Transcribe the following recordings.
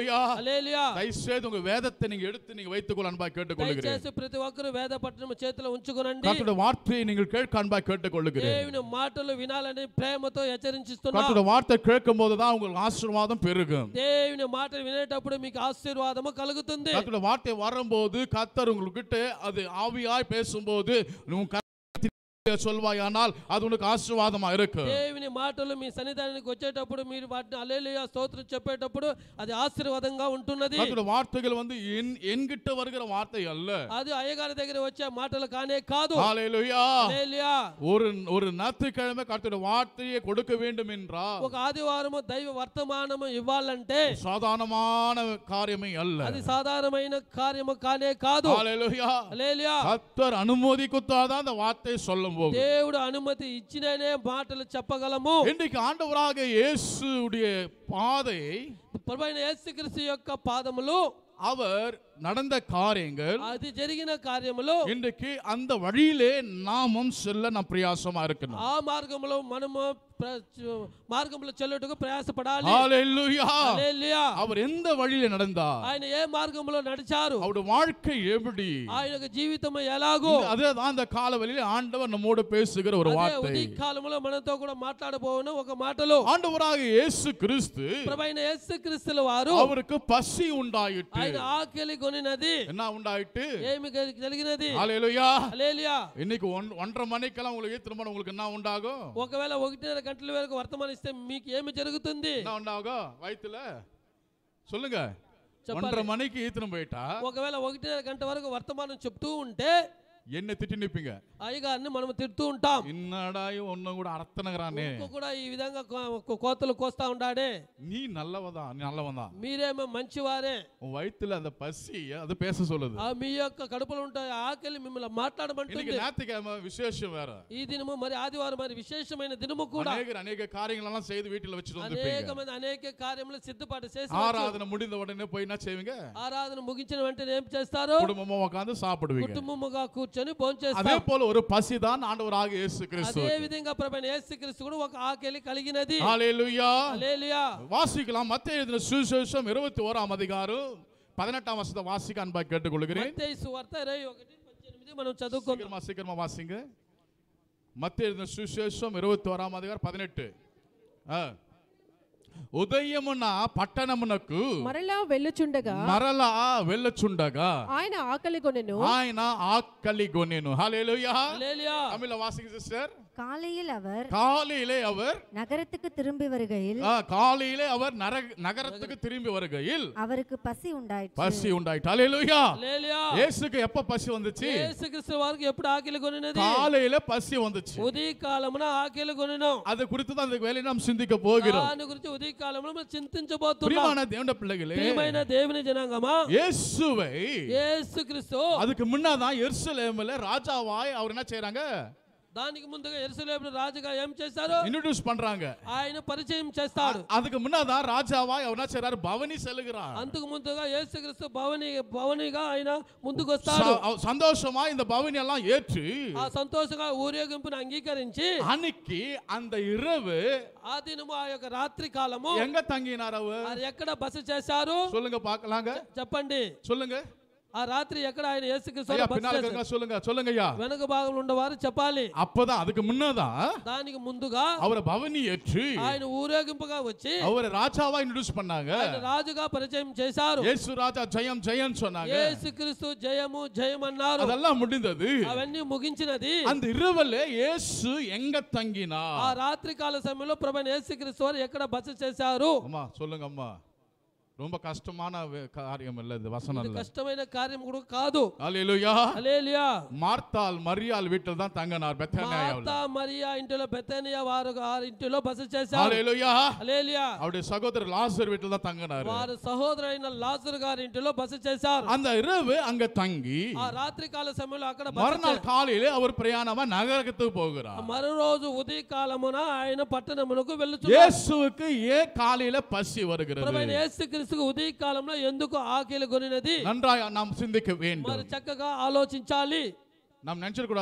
ஹalleluya హల్లెలూయా தயவுசெய்து உங்க வேதத்தை நீங்க எடுத்து நீங்க வைத்துக்கொள்ள அன்பாய் கேட்டுக்கொள்கிறேன் దయచేసి ప్రతి ఒక్కరు వేద పట్టణం చేతిలో ఉంచుకునండి கர்த்தருடைய வார்த்தையை நீங்கள் கேட்க அன்பாய் கேட்டுக்கொள்கிறேன் దేవుని మాటలు వినాలని ప్రేమతో హెచ్చరించిస్తున్నా கர்த்தருடைய வார்த்தை கேட்கும் போதுதான் உங்களுக்கு ஆசீர்வாதம் பெருகும் దేవుని మాటలు వినేటప్పుడు మీకు ఆశీర్వాదము కలుగుతుంది கர்த்தருடைய வார்த்தை வரும்போது கர்த்தர் உங்ககிட்ட அது ஆவியாய் பேசும்போது உன் கர்த்தர் சொல்வாயானால் அது உனக்கு ஆசீர்வாதமா இருக்கு దేవుని మాటలు మీ సన్నిధానానికి వచ్చేటప్పుడు మీరు వాటిని అలేలుయా స్తోత్రం చెప్పేటప్పుడు అది ఆశీర్వాదంగా ఉంటున్నది கர்த்தருடைய வார்த்தைகள் வந்து என் என்கிட்ட வருகிற வார்த்தை அல்ல అది అయ్యగారి దగ్గర వచ్చే మాటలు కానే కాదు ஹalleluya హల్లెలూయా ஒரு ஒரு ஞாயிற்றுக்கிழமை கர்த்தருடைய வார்த்தையை கொடுக்க வேண்டும் என்றால் ఒక ఆదివారము దైవ వర్తమానము ఇవ్వాలంటే சாதாரணமான காரியமே அல்ல అది సాధారణమైన కార్యము కానే కాదు ஹalleluya హల్లెలూయా கர்த்தர் அனுமதிக்குத்தாதான் அந்த வார்த்தை சொல்லும் போது దేవుడు అనుమతి ఇచ్చిననే మాటలు చెప్పగలము இன்றைக்கு ஆண்டவராக இயேசுடைய பாதையை ప్రభైన యేసుక్రీస్తు యొక్క పాదములు அவர் நடந்த காரியங்கள் అది జరిగిన కార్యములు இன்றைக்கு அந்த வழியிலே நாமும் செல்ல நாம் பிரயாசமா இருக்கணும் ఆ మార్గంలో మనము ప్ర- చ- మార్గంలో చెల్లుటకు ప్రయాసపడాలి ஹalleluya హల్లెలూయా. அவர் எந்த வழியில நடந்தார் ఆయన ఏ మార్గంలో నడిచారు அவருடைய வாழ்க்கை எப்படி ఆయన యొక్క జీవితం ఎలాగో அதேதான் அந்த காலவெளியில ஆண்டவர் நம்மோடு பேசுகிற ஒரு అదే வார்த்தை ఉదయ కాలంలో మనతో కూడా మాట్లాడబోవును ఒక మాటలో ஆண்டவராக இயேசு கிறிஸ்து ప్రభైన యేసుక్రీస్తుల వారు அவருக்கு பசி உண்டாயிட்டு ఆయన ఆకలి కొనినది என்ன உண்டாயிட்டு ఏమి కలి- కలిగినది ஹalleluya హల్లెలూయా இன்னைக்கு ஒன்- ஒன்றரை மணிக்கெல்லாம் உங்களுக்கு திரும்ப உங்களுக்கு என்ன உண்டாகும் ఒకవేళ ఒకటిన్నర గంటల వరకు వర్తమానం ఇస్తే మీకు ఏమి జరుగుతుంది என்ன உண்டாகும் வயித்துல சொல்லுங்க చెప్పాలి. ஒன்றரை மணிக்கு ஈத்தனம் போயிட்டா ఒకవేళ ఒకటిన్నర గంట వరకు వర్తమానం చెప్తూ ఉంటే என்ன திட்டி நிப்பீங்க అయ్యగారిని మనం తిడుతూ ఉంటాం என்னடா ஒன்னும் கூட அர்த்தனகிறானே ఇంకో కూడా ఈ విధంగా కో- కోతలు కోస్తా ఉండాడే நீ நல்லவதான் நீ நல்லவன் தான் మీరేమో మంచివారే உன் வயித்துல அந்த பசி அது பேச சொல்லுது ఆ మీ యొక్క కడుపులో ఉంటాయి ఆకలి మిమ్మల్ని మాట్లాడమంటుంది இன்னைக்கு ஞாயிற்றுக்கிழமை விசேஷம் வேற ఈ దినము మరి ఆదివారం మరి విశేషమైన దినము కూడా அநேகர் அநேக காரியங்கள் எல்லாம் செய்து வீட்டுல வச்சுட்டு வந்திருப்பீங்க అనేక మంది అనేక కార్యములు సిద్ధపాటు చేసి ஆராதனை முடிந்த உடனே போய் என்ன செய்வீங்க ఆరాధన ముగించిన వెంటనే ఏం చేస్తారు குடும்பமா உட்காந்து சாப்பிடுவீங்க కుటుంబముగా కూర్చొని భోంచేస్తారు அதே போல ஒரு பசிதான் ஆண்டவராக இயேசு கிறிஸ்து అదే విధంగా ప్రభు యేసుక్రీస్తు కూడా ఒక ఆకలి కలిగినది ஹalleluya హల్లెలూయా வாசிக்கலாம் மத்திய எழுதின சுவிசேஷம் இருபத்தி ஓராம் அதிகாரம் பதினெட்டாம் வருஷத்தை வாசிக்க அன்பா கேட்டுக்கொள்கிறேன் మత్తయి సువార్త ఇరవై ఒకటి పద్దెనిమిది మనం చదువుకుందాం சீக்கிரமா சீக்கிரமா வாசிங்க மத்திய எழுதின சுவிசேஷம் இருபத்தி ஓராம் அதிகாரம் பதினெட்டு ஆ. ఉదయమున పట్టణమునకు మరలా వెళ్ళుచుండగా మరలా వెళ్ళచుండగా ఆయన ఆకలి కొనెను ఆయన ఆకలి కొనెను హల్లెలూయా హల్లెలూయా தமிழ்ல வாசிங்க சிஸ்டர் காலையில் அவர் காலையிலே அவர் நகரத்துக்கு திரும்பி வருகையில் ஆ, காலையிலே அவர் நரக- நகரத்துக்கு திரும்பி வருகையில் அவருக்கு பசி உண்டாயிற்று பசி உண்டாயிட்டு ஹalleluya హల్లెలూయా இயேசுக்கு எப்ப பசி வந்துச்சு యేసుక్రీస్తు వారికి ఎప్పుడు ఆకలి కొనినది காலையில பசி வந்துச்சு ఉదయ కాలమున ఆకలి కొనిను அது குறித்து தான் அந்த வேலையை நாம் சிந்திக்க போகிறோம் దాని గురించి ఉదయ కాలంలో మనం చింతించబోతున్నాం பிரியமான தேவன பிள்ளைகளே ప్రియమైన దేవుని జనాంగమా இயேசுவை యేసుక్రీస్తు அதுக்கு முன்னாதான் எருசலேம்ல ராஜாவாய் அவர் என்ன செய்றாங்க దానికి ముందుగా ఎరుసలేము రాజుగా ఏం చేశారు இன்ட்ரோடியூஸ் பண்றாங்க ఆయన పరిచయం చేస్తాడు அதுக்கு முன்னாதான் ராஜாவாய் அவர் என்ன செய்றாரு பவனி செல்லுகிறார் అంతకు ముందుగా యేసుక్రీస్తు భవని భవనిగా ఆయన ముందుకు వస్తాడు ச- அவர் சந்தோஷமா இந்த பவனி எல்லாம் ஏற்று ఆ సంతోషంగా ఊరేగింపును అంగీకరించి அன்னைக்கு அந்த இரவு ఆ దినము ఆ యొక్క రాత్రి కాలము எங்க தங்கினார் அவர் అది ఎక్కడ బస చేశారు சொல்லுங்க பார்க்கலாங்க చెప్పండి சொல்லுங்க ఆ రాత్రి ఎక్కడ ఆయన యేసుక్రీస్తు ஐயா బస பின்னால చేశారు இருக்கவங்க சொல்லுங்க சொல்லுங்க ஐயா వెనక భాగంలో ఉండవారు చెప్పాలి அப்பதான் அதுக்கு முன்னதான் దానికి ముందుగా அவரை பவனி ஏற்று ఆయన ఊరేగింపుగా వచ్చి அவரை ராஜாவா இன்ட்ரோடியூஸ் பண்ணாங்க ఆయన రాజుగా పరిచయం చేశారు இயேசு ராஜா ஜெயம் ஜெயம் சொன்னாங்க యేసుక్రీస్తు జయము జయం అన్నారు அதெல்லாம் முடிந்தது అవన్నీ ముగించినది அந்த இரவுல இயேசு எங்க தங்கினா ఆ రాత్రి కాల సమయంలో ప్రభు యేసుక్రీస్తు వారు ఎక్కడ బస చేశారు அம்மா சொல்லுங்க அம்மா ரொம்ப கஷ்டமான வே- காரியம் இல்ல இது வசனம் ఇది இல்ல కష్టమైన కార్యం కూడా కాదు அல்லேலூயா హల్లెలూయా மார்த்தாள் மரியாள் வீட்டில் தான் தங்கினார் பெத்தானியாவில் మార్తా మరియా ఇంటిలో బెతనియా వారు ఆ ఇంటిలో బస చేశారు அல்லேலூயா హల్లెలూయా அவருடைய சகோதரர் லாசர் வீட்டில் தான் தங்கினார் వారు సహోదరైన లాజరు గారి ఇంటిలో బస చేశారు அந்த இரவு அங்க தங்கி ఆ రాత్రి కాల సమయంలో అక్కడ బస மறுநாள் காலையிலே அவர் பிரயாணமா நகரத்துக்கு போகிறார் మరో రోజు ఉదయ కాలమున ఆయన పట్టణమునకు వెళ్ళుచున్నారు இயேசுவுக்கு ஏன் காலையில பசி வருகிறது ప్రభువైన యేసుక్రీస్తుకు ఉదయ కాలంలో ఎందుకు ఆకలి కొనినది நன்றாய் நாம் சிந்திக்க வேண்டும் మరి చక్కగా ఆలోచించాలి நாம் நினைச்சிட கூடாது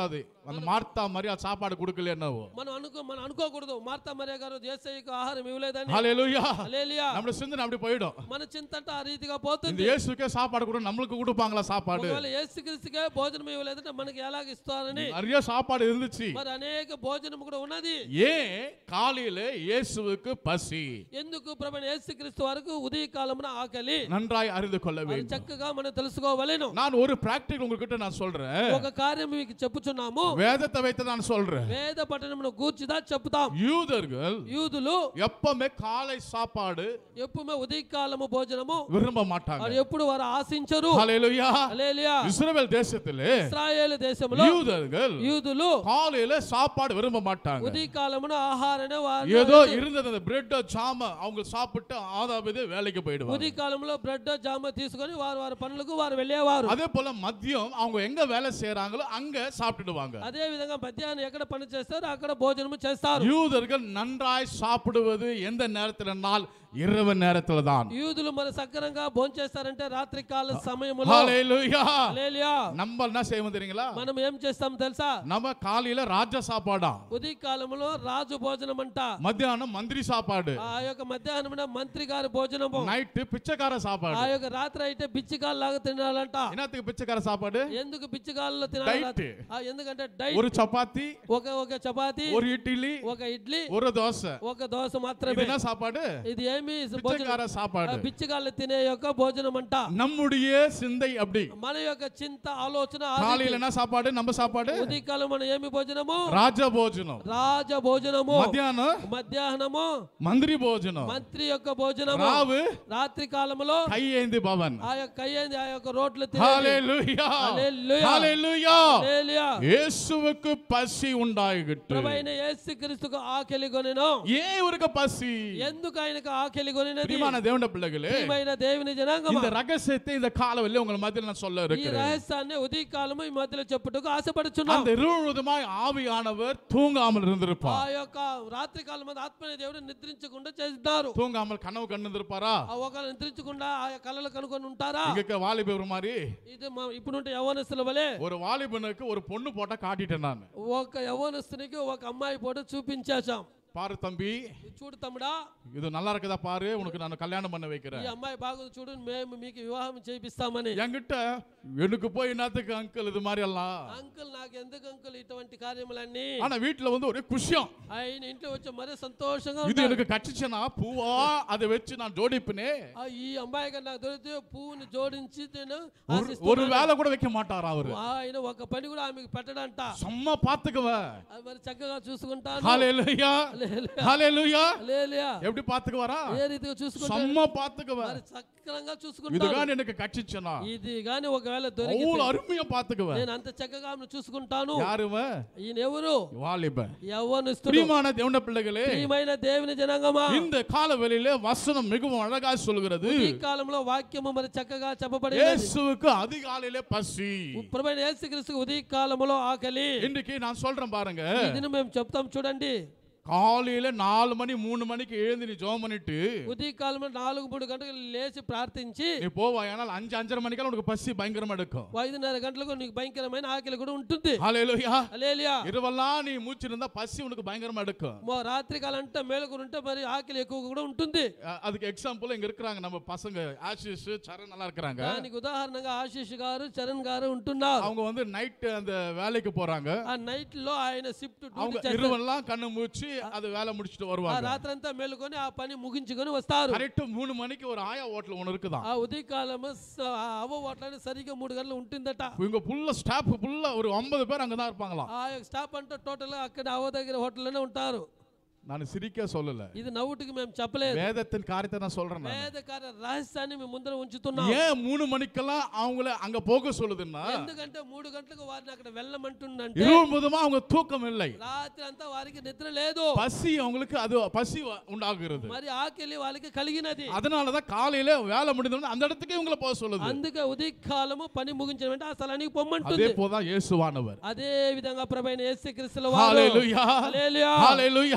அந்த மார்த்தா மாதிரி அது சாப்பாடு கொடுக்கல என்னவோ మనం అనుకో మనం అనుకోకూడదు మార్తా మరియ గారు ఏసయ్యకు ఆహారం ఇవ్వలేదని ஹalleluya హల్లెలూయా நம்மளோட சிந்தனை அப்படி போயிடும் మన చింత అంతా ఆ రీతిగా இந்த పోతుంది இயேசுக்கே சாப்பாடு கூட நம்மளுக்கு கொடுப்பாங்களா சாப்பாடு ఒకవేళ ఏసుక్రీస్తుకే భోజనం ఇవ్వలేదంటే మనకి ఎలాగ ఇస్తారని நிறைய சாப்பாடு இருந்துச்சு మరి అనేక భోజనం కూడా ఉన్నది ஏன் காலையில இயேசுவுக்கு பசி ఎందుకు ప్రభు యేసుక్రీస్తు వరకు ఉదయ కాలమున ఆకలి நன்றாய் அறிந்து கொள்ள అది வேண்டும் చక్కగా మనం తెలుసుకోవలేను நான் ஒரு பிராக்டிகல் உங்ககிட்ட நான் சொல்றேன் ఒక కార్యం మీకు చెప్పుచున్నాము வேதத்தை வைத்து நான் சொல்றேன் వేద పట్టణమును గూర్చిదా చెప్తాం யூதர்கள் యూదులు எப்பவுமே காலை சாப்பாடு ఎప్పుమే ఉదయ కాలము భోజనము விரும்ப மாட்டாங்க వారు ఎప్పుడు వారు ఆశించరు ஹalleluya హల్లెలూయా இஸ்ரவேல் தேசத்திலே ఇస్రాయేల్ దేశంలో யூதர்கள் యూదులు காலையில சாப்பாடு விரும்ப மாட்டாங்க ఉదయ కాలమున ఆహారాన్ని వారు ஏதோ இருந்தது அந்த பிரெட் ஜாம அவங்க சாப்பிட்டு ஆதாபது வேலைக்கு போயிடுவாங்க ఉదయ కాలంలో బ్రెడ్ జామ తీసుకొని వారు వారి పనులకు వారు వెళ్ళేవారు அதே போல மதியம் அவங்க எங்க வேலை செய்யறாங்களோ அங்க சாப்பிட்டுடுவாங்க అదే విధంగా మధ్యాహ్నం ఎక్కడ పని చేస్తారో అక్కడ భోజనం చేస్తారు யூதர்கள் நன்றாய் சாப்பிடுவது எந்த நேரத்திலனால் இரவு நேரத்துல தான் యూదులు మరి సక్రంగా భోంచేస్తారంటే రాత్రి కాల సమయములో ஹalleluya హల్లెలూయా. நம்ம என்ன செய்வோம் தெரியுங்களா మనం ఏం చేస్తాం తెలుసా நம்ம காலையில ராஜ சாப்பாடா ఉదయ కాలంలో రాజు భోజనం అంట மத்தியானம் மந்திரி சாப்பாடு ఆ యొక్క మధ్యాహ్నం మంత్రి గారి భోజనము நைட்டு பிச்சைக்கார ఆ சாப்பாடு యొక్క రాత్రి అయితే బిచ్చిగాల్ లాగా తినాలంట என்னத்துக்கு பிச்சைக்கார சாப்பாடு ఎందుకు బిచ్చిగాల్లో తినాలి Diet. ఆ, ఎందుకంటే డైట్ ஒரு சப்பாத்தி ఒక ఒక చపాతి ஒரு இட்லி ఒక ఇడ్లీ ஒரு தோசை ఒక దోశ இது మాత్రమే என்ன சாப்பாடு ఇది ఏమి பிச்சைக்கார சாப்பாடு బిచ్చిగాళ్ళు తినే యొక్క భోజనం అంట நம்முடைய சிந்தை அப்படி మన యొక్క చింత ఆలోచన ఆ காலையில రీతి. என்ன சாப்பாடு நம்ம சாப்பாடு ఉదయకాలం మన ఏమి భోజనము ராஜ போஜனம் రాజ భోజనము மத்தியானம் మధ్యాహ్నము மந்திரி போஜனம் మంత్రి యొక్క భోజనము ராவு రాత్రి కాలములో கையேந்தி பவன் ఆ యొక్క అయ్యేది ఆ యొక్క రోడ్లు తినేది. ஹalleluya Hallelujah. ஹalleluya హల్లెలూయా. இயேசுவுக்கு பசி உண்டாயிட்டு ప్రభైన యేసుక్రీస్తుకు ఆకలి కొనెను ஏன் இவருக்கு பசி ఎందుకు ఆయనకు ఆకలి కొనినది பிரியமான தேவன பிள்ளைகளே ప్రియమైన దేవుని జనాంగమా இந்த ரகசியத்தை இந்த காலவெளியில உங்கள் மத்தியில் நான் சொல்ல ఈ இருக்கிறேன் రహస్యాన్ని ఉదయ కాలము ఈ మధ్యలో చెప్పుటకు ఆశపడుచున్నాం அந்த இருமுழுதுமாய் ஆவியானவர் தூங்காமல் ఆ இருந்திருப்பார் యొక్క రాత్రి కాలం మంది ఆత్మీయ దేవుడు నిద్రించకుండా చేస్తారు தூங்காமல் కనவு కన్నుందిருப்பாరా ఆ ఒకరు నిద్రించకుండా ఆ కళలు కనుకొని ఉంటారా இங்க வாலிபர் மாதிரி ఇది మా ఇప్పుడుంటే యవనస్తుల వలె ஒரு வாலிபனுக்கு ஒரு பொண்ணு போட்டா காட்டிட்டேன் நான் ఒక యవనస్తునికి ఒక అమ్మాయి ఫోటో చూపించేశాం பாரு தம்பி ఇది చూడు తమ్ముడా இது நல்லா இருக்குதா பாரு உனக்கு நான் கல்யாணம் பண்ண ఈ வைக்கிறேன் అమ్మాయి బాగుంది చూడు మేము మీకు వివాహం చేపిస్తామని என்கிட்ட எனக்கு போய் என்னத்துக்கு அங்கிள் இது மாதிரி எல்லாம் అంకుల్ నాకు ఎందుకు అంకుల్ ఇటువంటి కార్యములన్నీ ஆனா வீட்டுல வந்து ஒரே குஷியம் ఆయన ఇంట్లో వచ్చి మరీ సంతోషంగా இது ఉంటారు. எனக்கு கச்சிச்சனா பூவா அதை வச்சு நான் ஜோடிப்பினே ఆ ఈ అమ్మాయికి నాకు దొరికితే పువ్వుని జోడించి నేను ஒரு- ஒரு ఆశిస్తున్నాను. வேலை கூட வைக்க மாட்டாரா அவரு ఆయన ఒక పని కూడా ఆమెకు పెట్టడంట சும்மா பாத்துக்குவ అది మరి చక్కగా చూసుకుంటాను ஹalleluya హల్లెలూయా. ஹalleluya హల్లెలూయా. எப்படி பாத்துக்குவாரா ఏ రీతిగా చూసుకుంటాను செம்ம பாத்துக்குவ మరి చక్కగా చూసుకుంటాను இதுதான் எனக்கு கச்சிச்சனா ఇది గాని ఒకవేళ దొరికితే அவ்வளவு அருமையா பாத்துக்குவ నేను అంత చక్కగా ఆమెను చూసుకుంటాను யாருவ ఈయన ఎవరు வாலிப యవ్వనస్తుడు பிரியமான தேவன பிள்ளைகளே ప్రియమైన దేవుని జనాంగమా இந்த காலவெளியிலே வசனம் மிகவும் அழகா சொல்கிறது ఈ కాలంలో వాక్యము మరి చక్కగా చెప్పబడింది இயேசுவுக்கு அதிகாலையிலே பசி ప్రభైన యేసుక్రీస్తుకు ఉదయ కాలములో ఆకలి இன்றைக்கு நான் சொல்றேன் பாருங்க ఈ దినం మేము చెప్తాం చూడండి காலையில நாலு மணி மூணு மணிக்கு எழுந்து நீ ஜோம் பண்ணிட்டு ఉదయ కాలంలో నాలుగు మూడు గంటలకు లేచి ప్రార్థించి நீ போவா ஏனால் அஞ்சு அஞ்சரை மணிக்கெல்லாம் உனக்கு பசி பயங்கரமா எடுக்கும் ఐదున్నర గంటలకు నీకు భయంకరమైన ఆకలి కూడా ఉంటుంది ஹalleluya అలేలియా இரவெல்லாம் நீ மூச்சு இருந்தா பசி உனக்கு பயங்கரமா எடுக்கும் మో రాత్రి కాలంటే మేలుకుని మరి ఆకలి ఎక్కువ కూడా ఉంటుంది அஹ் அதுக்கு எக்ஸாம்பிள் இங்க இருக்கிறாங்க நம்ம பசங்க ஆஷிஷ் சரண் நல்லா இருக்கிறாங்க దానికి ఉదాహరణగా ఆశీష్ గారు చరణ్ గారు ఉంటున్నారు அவங்க வந்து நைட் அந்த வேலைக்கு போறாங்க ఆ నైట్ లో ఆయన షిఫ్ట్ அவங்க డ్యూటీ చేస్తారు இரவெல்லாம் కన్ను மூச்சு அது வேலை முடிச்சிட்டு ఆ வருவாங்க రాత్రంతా మేలుకొని ఆ పని ముగించుకొని వస్తారు கரெக்ட் மூணு மணிக்கு ஒரு ஆயா ஹோட்டல் ஒன்று இருக்குதான் ఆ ఉదయకాలం అవ్వ ఓట్లని సరిగ్గా మూడు గంటలు ఉంటుందట இவங்க ஃபுல்லா ஸ்டாஃப் ஃபுல்லா ஒரு ஐம்பது பேர் அங்கதான் இருப்பாங்களாம் ఆ యొక్క స్టాఫ్ అంతా టోటల్ అక్కడ అవ్వ దగ్గర హోటల్లోనే ఉంటారు நான் சிரிக்க சொல்லல ఇది నవ్వుటికి మేము చెప్పలేదు வேதத்தின் காரியத்தை நான் சொல்றேன் நான். వేద కార్య రహస్యాన్ని మేము ముందర ఉంచుతున్నాం ஏன் மூணு மணிக்கெல்லாம் அவங்கள அங்க போக சொல்லுதுன்னா ఎందుకంటే మూడు గంటలకు వారిని అక్కడ వెళ్ళమంటుందంటే இரவு முழுதுமா அவங்க தூக்கம் இல்லை రాత్రి అంతా వారికి నిద్ర లేదు பசி அவங்களுக்கு அது பசி வ- உண்டாகுறது మరి ఆకలి వాళ్ళకి కలిగినది அதனாலதான் காலையில வேலை முடிந்தோடனே அந்த இடத்துக்கு இவங்கள போக சொல்லுது అందుకే ఉదయకాలము పని ముగించిన వెంటనే ఆ స్థలానికి அதே పొమ్మంటుంది போதான் இயேசுவானவர் అదే విధంగా ప్రభైన యేసుక్రీస్తుల వారు ஹalleluya హల్లెలూయా. ஹalleluya హల్లెలూయా.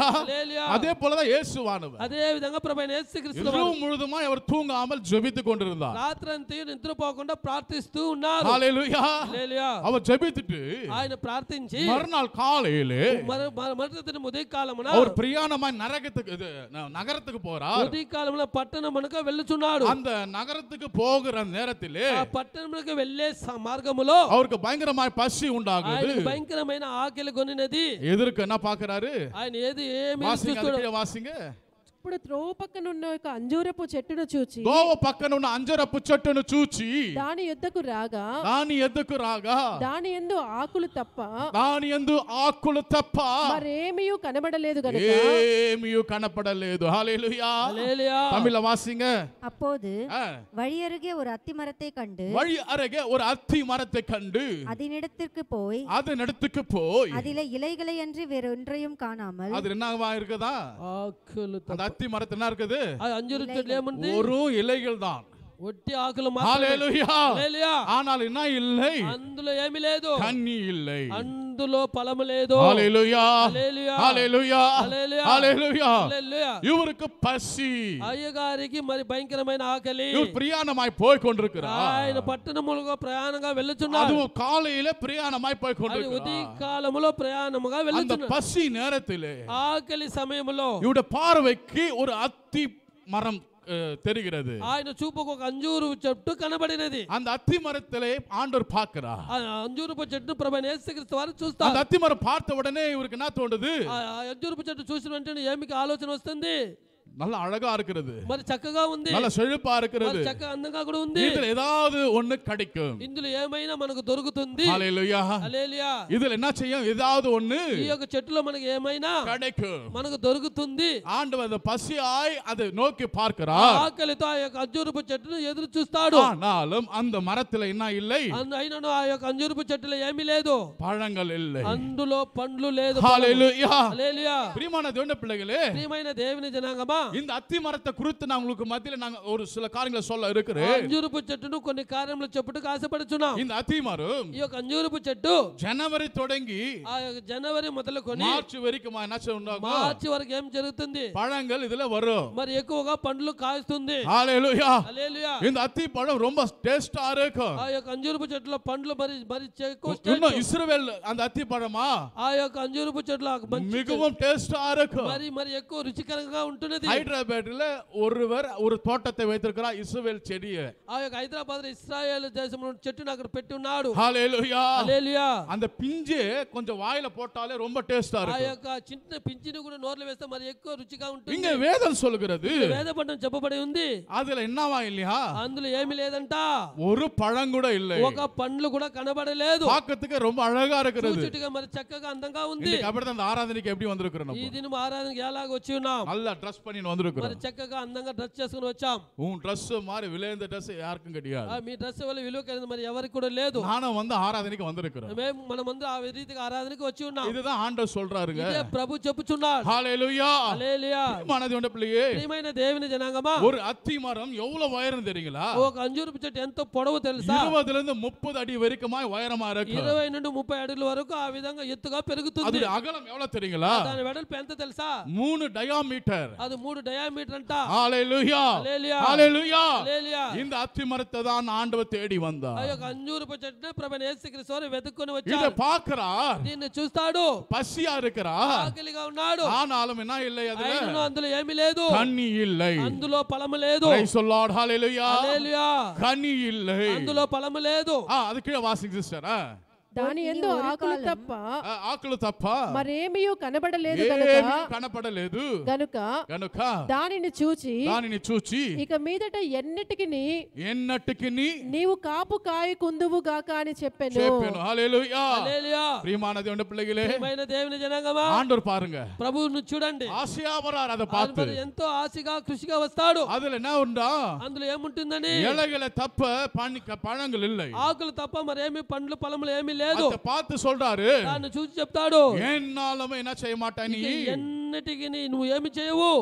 హల్లెలూయా. அதே போலதான் இயேசுவானவர் అదే విధంగా ప్రభు అయిన యేసుక్రీస్తు இரவு முழுதுமாய் அவர் தூங்காமல் ஜெபித்துக் கொண்டிருந்தார் రాత్రంతా నిద్రపోకుండా ప్రార్థిస్తూ ఉన్నారు ஹalleluya హల్లెలూయా. அவர் ஜெபித்துட்டு ఆయన ప్రార్థించి மறுநாள் காலையிலே మరు మరు- మరుసటి దినం ఉదయ కాలమున அவர் பிரியாணமாய் நரகத்துக்கு இது ந- நகரத்துக்கு போறார் ఉదయ కాలమున పట్టణమునకు వెళ్ళుచున్నాడు அந்த நகரத்துக்கு போகிற நேரத்திலே ఆ పట్టణమునకు వెళ్ళే స- మార్గములో அவருக்கு பயங்கரமாய் பசி உண்டாகுது ఆయన భయంకరమైన ఆకలి కొనినది எதிர்க்கு என்ன பாக்குறாரு ఆయన ఏది ఏమి வாசிங்க அது చూస్తున్నాడు கீழே வாசிங்க ఇప్పుడు త్రోవ పక్కన ఉన్న ఒక అంజూరపు చెట్టును చూచి గోవ పక్కన ఉన్న అంజరపు చెట్టును చూచి దాని యొద్దకు రాగా దాని ఎద్దుకు రాగా దాని ఎందు ఆకులు తప్ప దాని ఎందు ఆకులు తప్ప మరేమీ కనబడలేదు గనుక ఏమీ కనపడలేదు హalleluya హల్లెలూయా. தமிழ்ல வாசிங்க அப்போது ஆ. வழியருகே ஒரு அத்தி மரத்தை கண்டு வழி அருகே ஒரு அத்தி மரத்தை கண்டு அதனிடத்திற்கு போய் அதன் இடத்துக்கு போய் அதில இலைகளை அன்றி வேறொன்றையும் காணாமல் அது என்னவா இருக்குதா ఆకులు తప్ప. அந்த அத்தி மரத்து என்ன இருக்குது ఆ అంజూరు చెట్లు ఏముంది ஒரு இலைகள் தான் ఒట్టి ఆకులు మాత్రమే ஹalleluya హల్లెలూయా. ஆனால் என்ன இல்லை అందులో ఏమీ లేదు கன்னி இல்லை అందులో ఫలము లేదు ஹalleluya హల్లెలూయా. ஹalleluya హల్లెలూయా. ஹalleluya హల్లెలూయా. இவருக்கு பசி అయ్యగారికి మరి భయంకరమైన ఆకలి இவர் பிரியாணமாய் போய் கொண்டிருக்கிறார் ఆయన పట్టణములుగా ప్రయాణంగా వెళ్ళుచున్నారు அதுவும் காலையில பிரியாணமாய் போய் అది ఉదయ கொண்டிருக்கிறார் కాలములో ప్రయాణముగా அந்த వెళ్ళుచున్నారు பசி நேரத்திலே ఆకలి సమయంలో இவருடைய பார்வைக்கு ஒரு அத்தி மரம் அஹ், தெரிகிறது ఆయన చూపుకు ఒక అంజూరు చెట్టు కనబడినది அந்த அத்தி மரத்திலே ஆண்டவர் பார்க்கிறார் ఆ అంజూరుపు చెట్టు ప్రభు యేసుక్రీస్తు వారు அந்த చూస్తారు அத்தி மரம் பார்த்த உடனே இவருக்கு என்ன தோணுது ఆ ఆ అంజూరుపు చెట్టు చూసిన వెంటనే ఏమికి ఆలోచన వస్తుంది நல்ல அழகா இருக்கிறது మరి చక్కగా ఉంది நல்ல செழிப்பா இருக்கிறது మరి చక్కగా అందంగా కూడా ఉంది இதுல ஏதாவது ஒண்ணு கிடைக்கும் ఇందులో ఏమైనా మనకు దొరుకుతుంది ஹalleluya అలేలియా இதுல என்ன செய்யும் ஏதாவது ஒண்ணு ఈ యొక్క చెట్టులో మనకి ఏమైనా கிடைக்கும் మనకు దొరుకుతుంది ஆண்டவர் அந்த பசியாய் அதை நோக்கி பார்க்கிறார் ఆకలితో ఆ యొక్క అంజూరుపు చెట్టును ఎదురు చూస్తాడు ஆனாலும் அந்த மரத்துல என்ன இல்லை అందు- అయినను ఆ యొక్క అంజూరుపు చెట్టులో ఏమీ లేదు பழங்கள் இல்லை అందులో పండ్లు లేదు ஹalleluya హల్లెలూయా. பிரியமான தேவனுடைய பிள்ளைகளே ప్రియమైన దేవుని జనాంగమా இந்த அத்தி மரத்தை குறித்து நான் உங்களுக்கு மத்தியில நாங்க ஒரு சில காரியங்களை சொல்ல ఆ இருக்கிறேன் అంజూరుపు చెట్టును కొన్ని కార్యములు చెప్పుటకు ఆశపడుచున్నాం இந்த அத்தி மரம் ఈ యొక్క అంజూరుపు చెట్టు ஜனவரி தொடங்கி ఆ యొక్క జనవరి మొదలుకొని மார்ச் வரைக்கும் என்ன உண்டாகும் మార్చి వరకు ఏం జరుగుతుంది பழங்கள் இதுல வரும் మరి ఎక్కువగా పండ్లు కాస్తుంది ஹalleluya హల్లెలూయా. இந்த அத்தி பழம் ரொம்ப டேஸ்டா இருக்கும் ఆ యొక్క అంజూరుపు చెట్టులో పండ్లు మరి మరి ఎక్కువ இன்னும் taste. இஸ்ரவேல் அந்த அத்தி பழமா ఆ యొక్క అంజూరుపు చెట్లు ఆ మంచి மிகவும் டேஸ்டா இருக்கும் మరి మరి ఎక్కువ రుచికరంగా ఉంటున్నది ஹைதராபாத்ல ஒருவர் ஒரு தோட்டத்தை வைத்திருக்கிறார் இஸ்ரவேல் செடியை ఆ యొక్క హైదరాబాద్ ఇస్రాయేల్ దేశంలో చెట్టును అక్కడ పెట్టి ఉన్నాడు ஹalleluya హల్లెలూయా. அந்த பிஞ்சு கொஞ்சம் வாயில போட்டாலே ரொம்ப டேஸ்டா ఆ இருக்கும் యొక్క చిన్న పింఛిని కూడా నోర్లు వేస్తే మరి ఎక్కువ రుచిగా ఉంటుంది இங்க வேதம் சொல்கிறது వేద పంటం చెప్పబడి ఉంది அதுல என்னவா இல்லையா అందులో ఏమీ లేదంట ஒரு பழம் கூட இல்லை ఒక పండ్లు కూడా కనబడలేదు பார்க்கறதுக்கு ரொம்ப அழகா இருக்கிறது చూచుటిగా మరి చక్కగా అందంగా ఉంది இன்னைக்கு அப்படிதான் அந்த ఆరాధనకి எப்படி வந்திருக்கிறோம் ఈ நம்ம దినం ఆరాధనకి ఎలాగ వచ్చి ఉన్నాం நல்லா ட்ரெஸ் பண்ணி మరి வந்திருக்கிறோம் చక్కగా అందంగా డ్రెస్ చేసుకుని వచ్చాం உன் ட்ரெஸ் மாதிரி விலைந்த ட்ரெஸ் யாருக்கும் ఆ, கிடையாது మీ డ్రెస్ వల్ల విలువ కలిగింది మరి ఎవరికి కూడా లేదు நானும் வந்து ஆராதனைக்கு வந்திருக்கிறோம் మేము మనమందరం ఆ రీతిగా ఆరాధనకి వచ్చి ఉన్నాం இதுதான் ஆண்டவர் சொல்றாருங்க ఇదే ప్రభు చెప్పుచున్నాడు ஹalleluya హల్లెలూయా. மனது உண்ட பிள்ளையே ప్రియమైన దేవుని జనాంగమా ஒரு அத்தி மரம் எவ்வளவு உயரம் தெரியுங்களா ఒక అంజూరపు చెట్టు ఎంతో పొడవు తెలుసా இருபதுல இருந்து முப்பது அடி வரைக்குமாய் உயரமா இருக்கு ఇరవై నుండి ముప్పై అడుగుల వరకు ఆ విధంగా ఎత్తుగా పెరుగుతుంది அது అగలం எவ்வளவு தெரியுங்களா దాని వెడల్పు ఎంత తెలుసా மூணு டயாமீட்டர் అది మూడు డయామీటర్ అంట ஹalleluya హల్లెలూయా. ஹalleluya హల్లెలూయా. இந்த அத்தி மரத்தை தான் ஆண்டவர் தேடி ఆ வந்தார் యొక్క అంజూరపు చెట్టును ప్రభు యేసుక్రీస్తు వారు వెతుక్కొని இத వచ్చారు பார்க்கிறார் దీన్ని చూస్తాడు பசியா இருக்கிறார் ఆకలిగా ఉన్నాడు ஆனாலும் என்ன இல்லை அதுல ఆయనను అందులో ఏమీ లేదు கனி இல்லை అందులో ఫలము లేదు Praise the Lord. Hallelujah. హల్లెలూయా. கனி இல்லை అందులో ఫలము లేదు ஆ அது கீழே வாசிங்க சிஸ்டர் దాని ఎందు ఒక ఆకులు కాలం తప్ప ఆకులు తప్ప మరేమీ కనబడలేదు ఏమీ గనుక కనపడలేదు గనుక గనుక దానిని చూచి దానిని చూచి ఇక మీదట ఎన్నిటికి ఎన్నటికి నీవు కాపు కాయ కుందువు గాక అని చెప్పాను చెప్పాను హల్లెలూయా హల్లెలూయా. ప్రియமான தேவனுடைய பிள்ளைகளே ప్రియమైన దేవుని జనాంగమా ஆண்டவர் பாருங்க ప్రభువును చూడండి ஆசையா வரார் அதை ఆయన பார்த்து మరి ఎంతో ఆశగా కృషిగా వస్తాడు அதுல என்ன உண்டா అందులో ఏముంటుందని இலைகளை தப்ப பனி- பழங்கள் இல்லை ఆకులు తప్ప మరేమి పండ్లు పొలములు ఏమీ లేదు அதை பார்த்து சொல்றாரு దాన్ని చూసి చెప్తాడు என்னாலுமே என்ன செய்ய மாட்டா நீ ఇక ఎన్నిటికి నువ్వు ఏమి చేయవు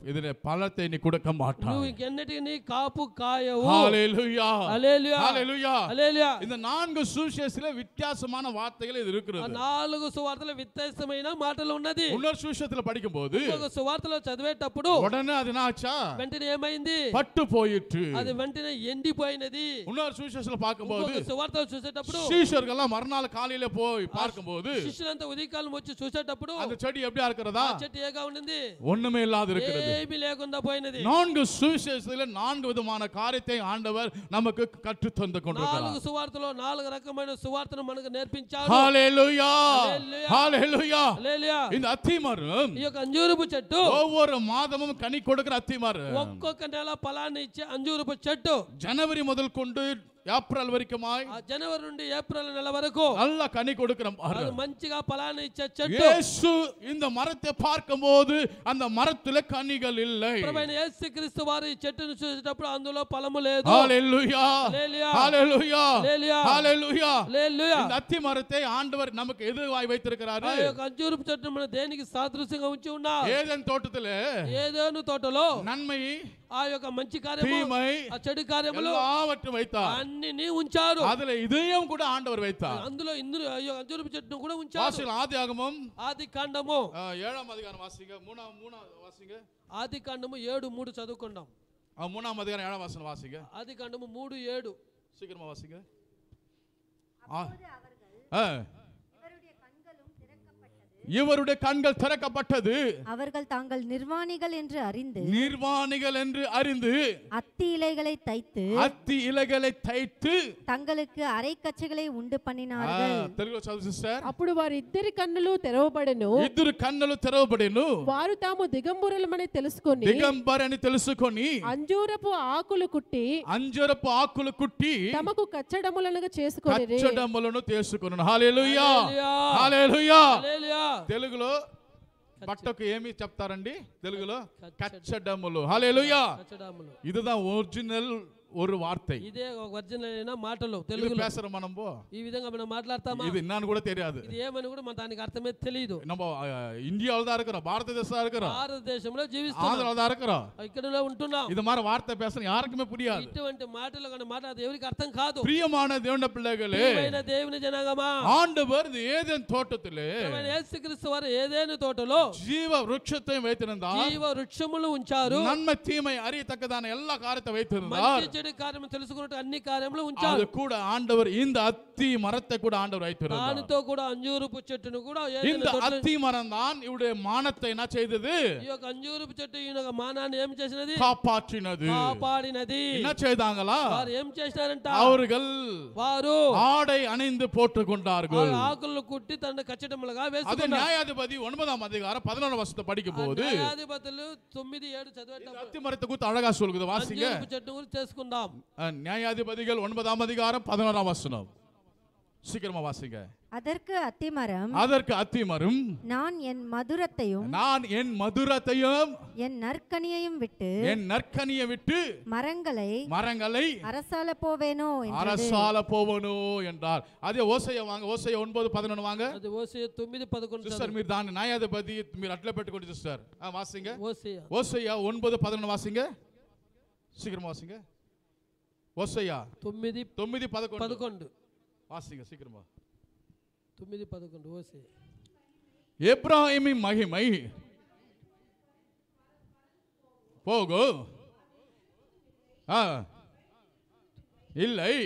இதுல பழத்தை நீ கொடுக்க నువ్వు மாட்டாய் ఇంకెన్నటికి నీ కాపు కాయవు ஹalleluya హల్లెలూయా ஹalleluya హల్లెలూయా இந்த நான்கு சுவிசேஷத்துல வித்தியாசமான வார்த்தைகள் இது ఆ இருக்கிறது నాలుగు సువార్తల వ్యత్యాసమైన మాటలు ఉన్నది இன்னொரு சுவிசேஷத்துல படிக்கும்போது ఒక సువార్తలో చదివేటప్పుడు உடனே அது என்னாச்சா వెంటనే ఏమైంది பட்டு போயிற்று అది వెంటనే ఎండిపోయినది இன்னொரு சுவிசேஷத்துல பார்க்கும்போது ఇంకొక సువార్తలో చూసేటప్పుడు சீஷர்கள்லாம் மறுநாள் காலையில போய் பார்க்கும்போது శిష్యులంతా ఉదయకాలం వచ్చి చూసేటప్పుడు அந்த செடி எப்படியா இருக்கிறதா ఆ చెట్టు ఏగా ఉండింది ஒண்ணுமே இல்லாத இருக்கிறது ఏమీ లేకుండా పోయినది நான்கு சுவிசேஷத்துல நான்கு விதமான காரியத்தை ஆண்டவர் நமக்கு கற்று தந்து నాలుగు கொண்டிருக்கிறார் సువార్తలో నాలుగు రకమైన సువార్తను మనకు నేర్పించాడు ஹalleluya Hallelujah. ஹalleluya హల్లెలూయా. இந்த அத்திமரம் ఈ యొక్క అంజూరపు చెట్టు ஒவ்வொரு மாதமும் கனி கொடுக்கிற அத்திமரம் ఒక్కొక్క నెల ఫలాన్ని ఇచ్చే అంజూరపు చెట్టు ஜனவரி முதல் கொண்டு ஏப்ரல் வரைக்குமாய் ఆ జనవరి నుండి ఏప్రిల్ నెల వరకు நல்ல கனி கொடுக்கிற అది மரம் మంచిగా ఫలాన్ని ఇచ్చే చెట్టు இயேசு இந்த மரத்தை பார்க்கும்போது அந்த மரத்துல கனிகள் இல்லை ప్రభైన యేసుక్రీస్తు వారు ఈ చెట్టును చూసేటప్పుడు అందులో ఫలము లేదు ஹalleluya Hallelujah. ஹalleluya Hallelujah. ஹalleluya హల్లెలూయా. இந்த அத்தி மரத்தை ஆண்டவர் நமக்கு எதுவாய் வைத்திருக்கிறாரு ఆ యొక్క అంజూరపు చెట్టును మన దేనికి సాదృశ్యంగా ఉంచి ఉన్నా ஏதேன் தோட்டத்திலே ఏదేను తోటలో நன்மை ఆ యొక్క మంచి కార్యము தீமை ఆ చెడు కార్యములు எல்லாவற்றையும் வைத்தார் అన్ని ఉంచారు அதுல இதையும் கூட ஆண்டவர் வைத்தார் అందులో ఇందులో ఈ యొక్క అంజూరపు చెట్టును కూడా ఉంచారు வாசிகள் ஆதி ஆகமம் ఆది కాండము ஏழாம் அதிகாரம் வாசிங்க மூணாம் மூணாம் வாசிங்க ఆది కాండము ఏడు మూడు చదువుకుందాం ஆ, மூணாம் அதிகாரம் ஏழாம் வாசனம் வாசிங்க ఆది కాండము మూడు ఏడు சீக்கிரமா வாசிங்க ஆ. ஆ. இவருடைய கண்கள் திறக்கப்பட்டது அவர்கள் தாங்கள் நிர்வாணிகள் என்று அறிந்து நிர்வாணிகள் என்று அறிந்து அத்தி இலைகளை தைத்து அத்தி இலைகளை தைத்து தங்களுக்கு அரைக்கச்சைகளை உண்டு ఆ, பண்ணினார்கள் తెలుగులో చదువు సిస్టర్ అప్పుడు వారిద్దరి కన్నులు తెరవబడెను ఇద్దరు కన్నులు తెరవబడిను వారు తాము దిగంబరులమని తెలుసుకొని దిగంబర్ అని తెలుసుకొని అంజూరపు ఆకులు కుట్టి అంజరపు ఆకులు కుట్టి తమకు కచ్చడములనుగా చేసుకొని కచ్చడములను తీసుకున్నాను హాలేలుయా హల్లెలూయా. హాలేలుయా హల్లెలూయా. తెలుగులో బట్టకు ఏమి చెప్తారండి తెలుగులో కచ్చడములు హాలేలుయా కచ్చడాములు இதுதான் ఒరిజినల్ ஒரு வார்த்தை ఇదే ఒక ఒరిజినల్ అయిన మాటలు இது తెలుగులో பேசுறோம் మనం போ. ఈ విధంగా మనం మాట్లాడతామా இது என்னன்னு கூட தெரியாது ఇది ఏమని కూడా మన దానికి అర్థమే తెలియదు நம்ம இந்தியாவில் தான் இருக்கிறோம் பாரத தேசம் இருக்கிறோம் భారతదేశంలో జీవిస్తున్నాం ஆந்திராவில் தான் இருக்கிறோம் ఇక్కడ ఉంటున్నాం இது மாதிரி வார்த்தை பேசுறது யாருக்குமே புரியாது ఇటువంటి మాటలు కానీ మాట అది ఎవరికి అర్థం కాదు பிரியமான தேவன பிள்ளைகளே ప్రియమైన దేవుని జనాంగమా ஆண்டவர் இந்த ஏதேன் தோட்டத்திலே ప్రియమైన యేసుక్రీస్తు వారు ఏదేను తోటలో ஜீவ விருட்சத்தையும் வைத்திருந்தார் జీవ వృక్షములు ఉంచారు நன்மை தீமை அறியத்தக்கதான எல்லா காரியத்தை మంచి வைத்திருந்தார் చెడు కార్యము తెలుసుకున్నట్టు అన్ని కార్యములు அது ఉంచారు கூட ஆண்டவர் இந்த அத்தி மரத்தை கூட ஆண்டவர் வைத்திருந்தார் దానితో కూడా అంజూరుపు చెట్టును కూడా ఏదైనా இந்த తోటలో- அத்தி மரம் தான் இவருடைய மானத்தை என்ன செய்தது ఈ యొక్క అంజూరుపు చెట్టు ఈయన యొక్క మానాన్ని ఏం చేసినది காப்பாற்றினது కాపాడినది என்ன செய்தாங்களா వారు ఏం చేసినారంట அவர்கள் వారు ஆடை அணிந்து போட்டுக் ఆ கொண்டார்கள் ఆకులను కుట్టి తన కచ్చటములుగా அது వేసుకున్నారు நியாயாதிபதி ஒன்பதாம் அதிகாரம் பதினொன்று வருஷத்தை படிக்கும் போது న్యాయాధిపతులు తొమ్మిది ఏడు இந்த చదివేటప్పుడు அத்தி மரத்தை குறித்து அழகா சொல்லுது வாசிங்க అంజూరపు చెట్టు గురించి తెలుసుకుందాం அஹ், நியாயாதிபதிகள் ஒன்பதாம் அதிகாரம் பதினோராம் வசனம் சீக்கிரமா வாசிங்க அதற்கு அத்திமரம் அதற்கு அத்திமரும் நான் என் மதுரத்தையும் நான் என் மதுரத்தையும் என் நற்கனியையும் விட்டு என் நற்கனியை விட்டு மரங்களை மரங்களை அரசால போவேனோ என்றது அரசால போவனோ என்றார் அதே ఓసయ్య వాంగ ఓసయ్య ஒன்பது பதினொன்று వాంగ అది ఓసే తొమ్మిది పదకొండు సిస్టర్ మీరు దాన్ని న్యాయాధిపతి మీరు అట్లే పెట్టుకోండి సిస్టర్ వాసింగ ఓసే ఓసయ్య ஒன்பது பதினொன்று వాసింగ சீக்கிரமா வாசிங்க ஓசையா తొమ్మిది తొమ్మిది పదకొండు పదకొండు வாசிங்க சீக்கிரமா తొమ్మిది పదకొండు ఓసే எப்ராஹிமின் மகிமை போகும் ஆ இல்லை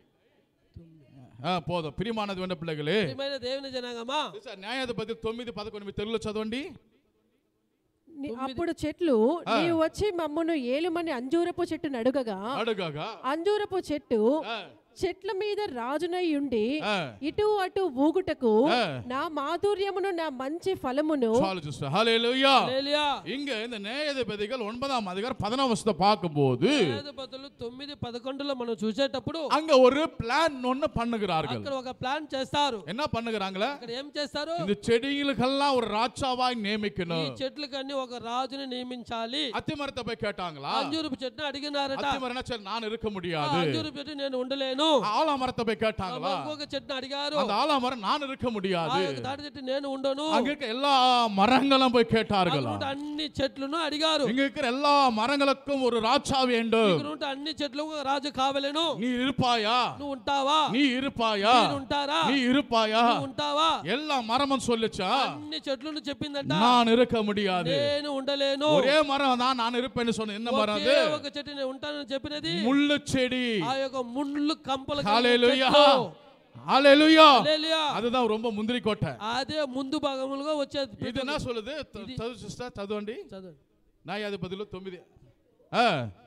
ఆ, పోదాం ప్రియమానది ఉన్న పిల్లగలే ప్రియమైన దేవుని జనాంగమా న్యాయాధిపతి తొమ్మిది పదకొండు మీ తెలుగులో చదవండి ని- అప్పుడు చెట్లు నీవు వచ్చి మమ్మును ఏలుమని అంజూరపు చెట్టు నడుగగా అడుగగా అంజూరపు చెట్టు ఆ, చెట్ల మీద రాజునై ఉండి ఆ, ఇటు అటు ఊగుటకు ఆ. నా మాధుర్యమును నా మంచి ఫలమును చాలు చూస్తా హల్లెలూయా హల్లెలూయా. இங்க இந்த న్యాయాధిపతిகள் ஒன்பதாம் அதிகாரம் பதினாம் வருஷத்தை பார்க்கும்போது న్యాయాధిపతులు తొమ్మిది పదకొండులో మనం చూసేటప్పుడు அங்க ஒரு பிளான் ஒண்ணு பண்ணுகிறார்கள் అక్కడ ఒక ప్లాన్ చేస్తారు என்ன பண்ணுகிறாங்களா అక్కడ ఏం చేస్తారు இந்த செடிகளுக்கெல்லாம் ஒரு ராஜாவாய் ఈ நியமிக்கணும் చెట్లకన్నీ ఒక రాజుని నియమించాలి அத்திமரத்தை போய் கேட்டாங்களா అంజూరపు చెట్టుని అడిగినారట அத்திமரம் என்ன சரி நான் இருக்க ఆ முடியாது అంజూరపు చెట్టు నేను ఉండలేను ఉండలేను ஆலாமரத்தை போய் கேட்டாங்களா ఇంకొక చెట్టుని అడిగారు அந்த ஆலாமரம் நான் இருக்க ఆ முடியாது యొక్క తాటి చెట్టు నేను ఉండను அங்க இருக்க எல்லா மரங்களும் போய் అక్కడ கேட்டார்களா ఉంటే అన్ని చెట్లను అడిగారు இங்க இருக்கிற எல்லா மரங்களுக்கும் ஒரு ராஜா வேண்டும் ఇక్కడ ఉంటే అన్ని చెట్లు రాజు కావలేను நீ இருப்பாயா నువ్వు ఉంటావా நீ இருப்பாயா మీరు ఉంటారా நீ இருப்பாயா నువ్వు ఉంటావా எல்லா மரமும் சொல்லுச்சா అన్ని చెట్లను చెప్పిందంట நான் இருக்க முடியாது నేను ఉండలేను ஒரே மரம் தான் நான் இருப்பேன்னு சொன்ன என்ன மரம் அது ఒకే ఒక చెట్టు నేను ఉంటానని చెప్పినది முள்ளு செடி ఆ యొక్క ముళ్ళు కంపల ஹalleluya ஹalleluya హల్లెలూయా. அதுதான் ரொம்ப முந்திரி கோட்டை అదే ముందు భాగములుగా వచ్చేది ఇది என்ன சொல்லுது த- చదువు సిస్టర్ చదవండి చదవండి న్యాయాధిపతులు తొమ్మిది ఆ.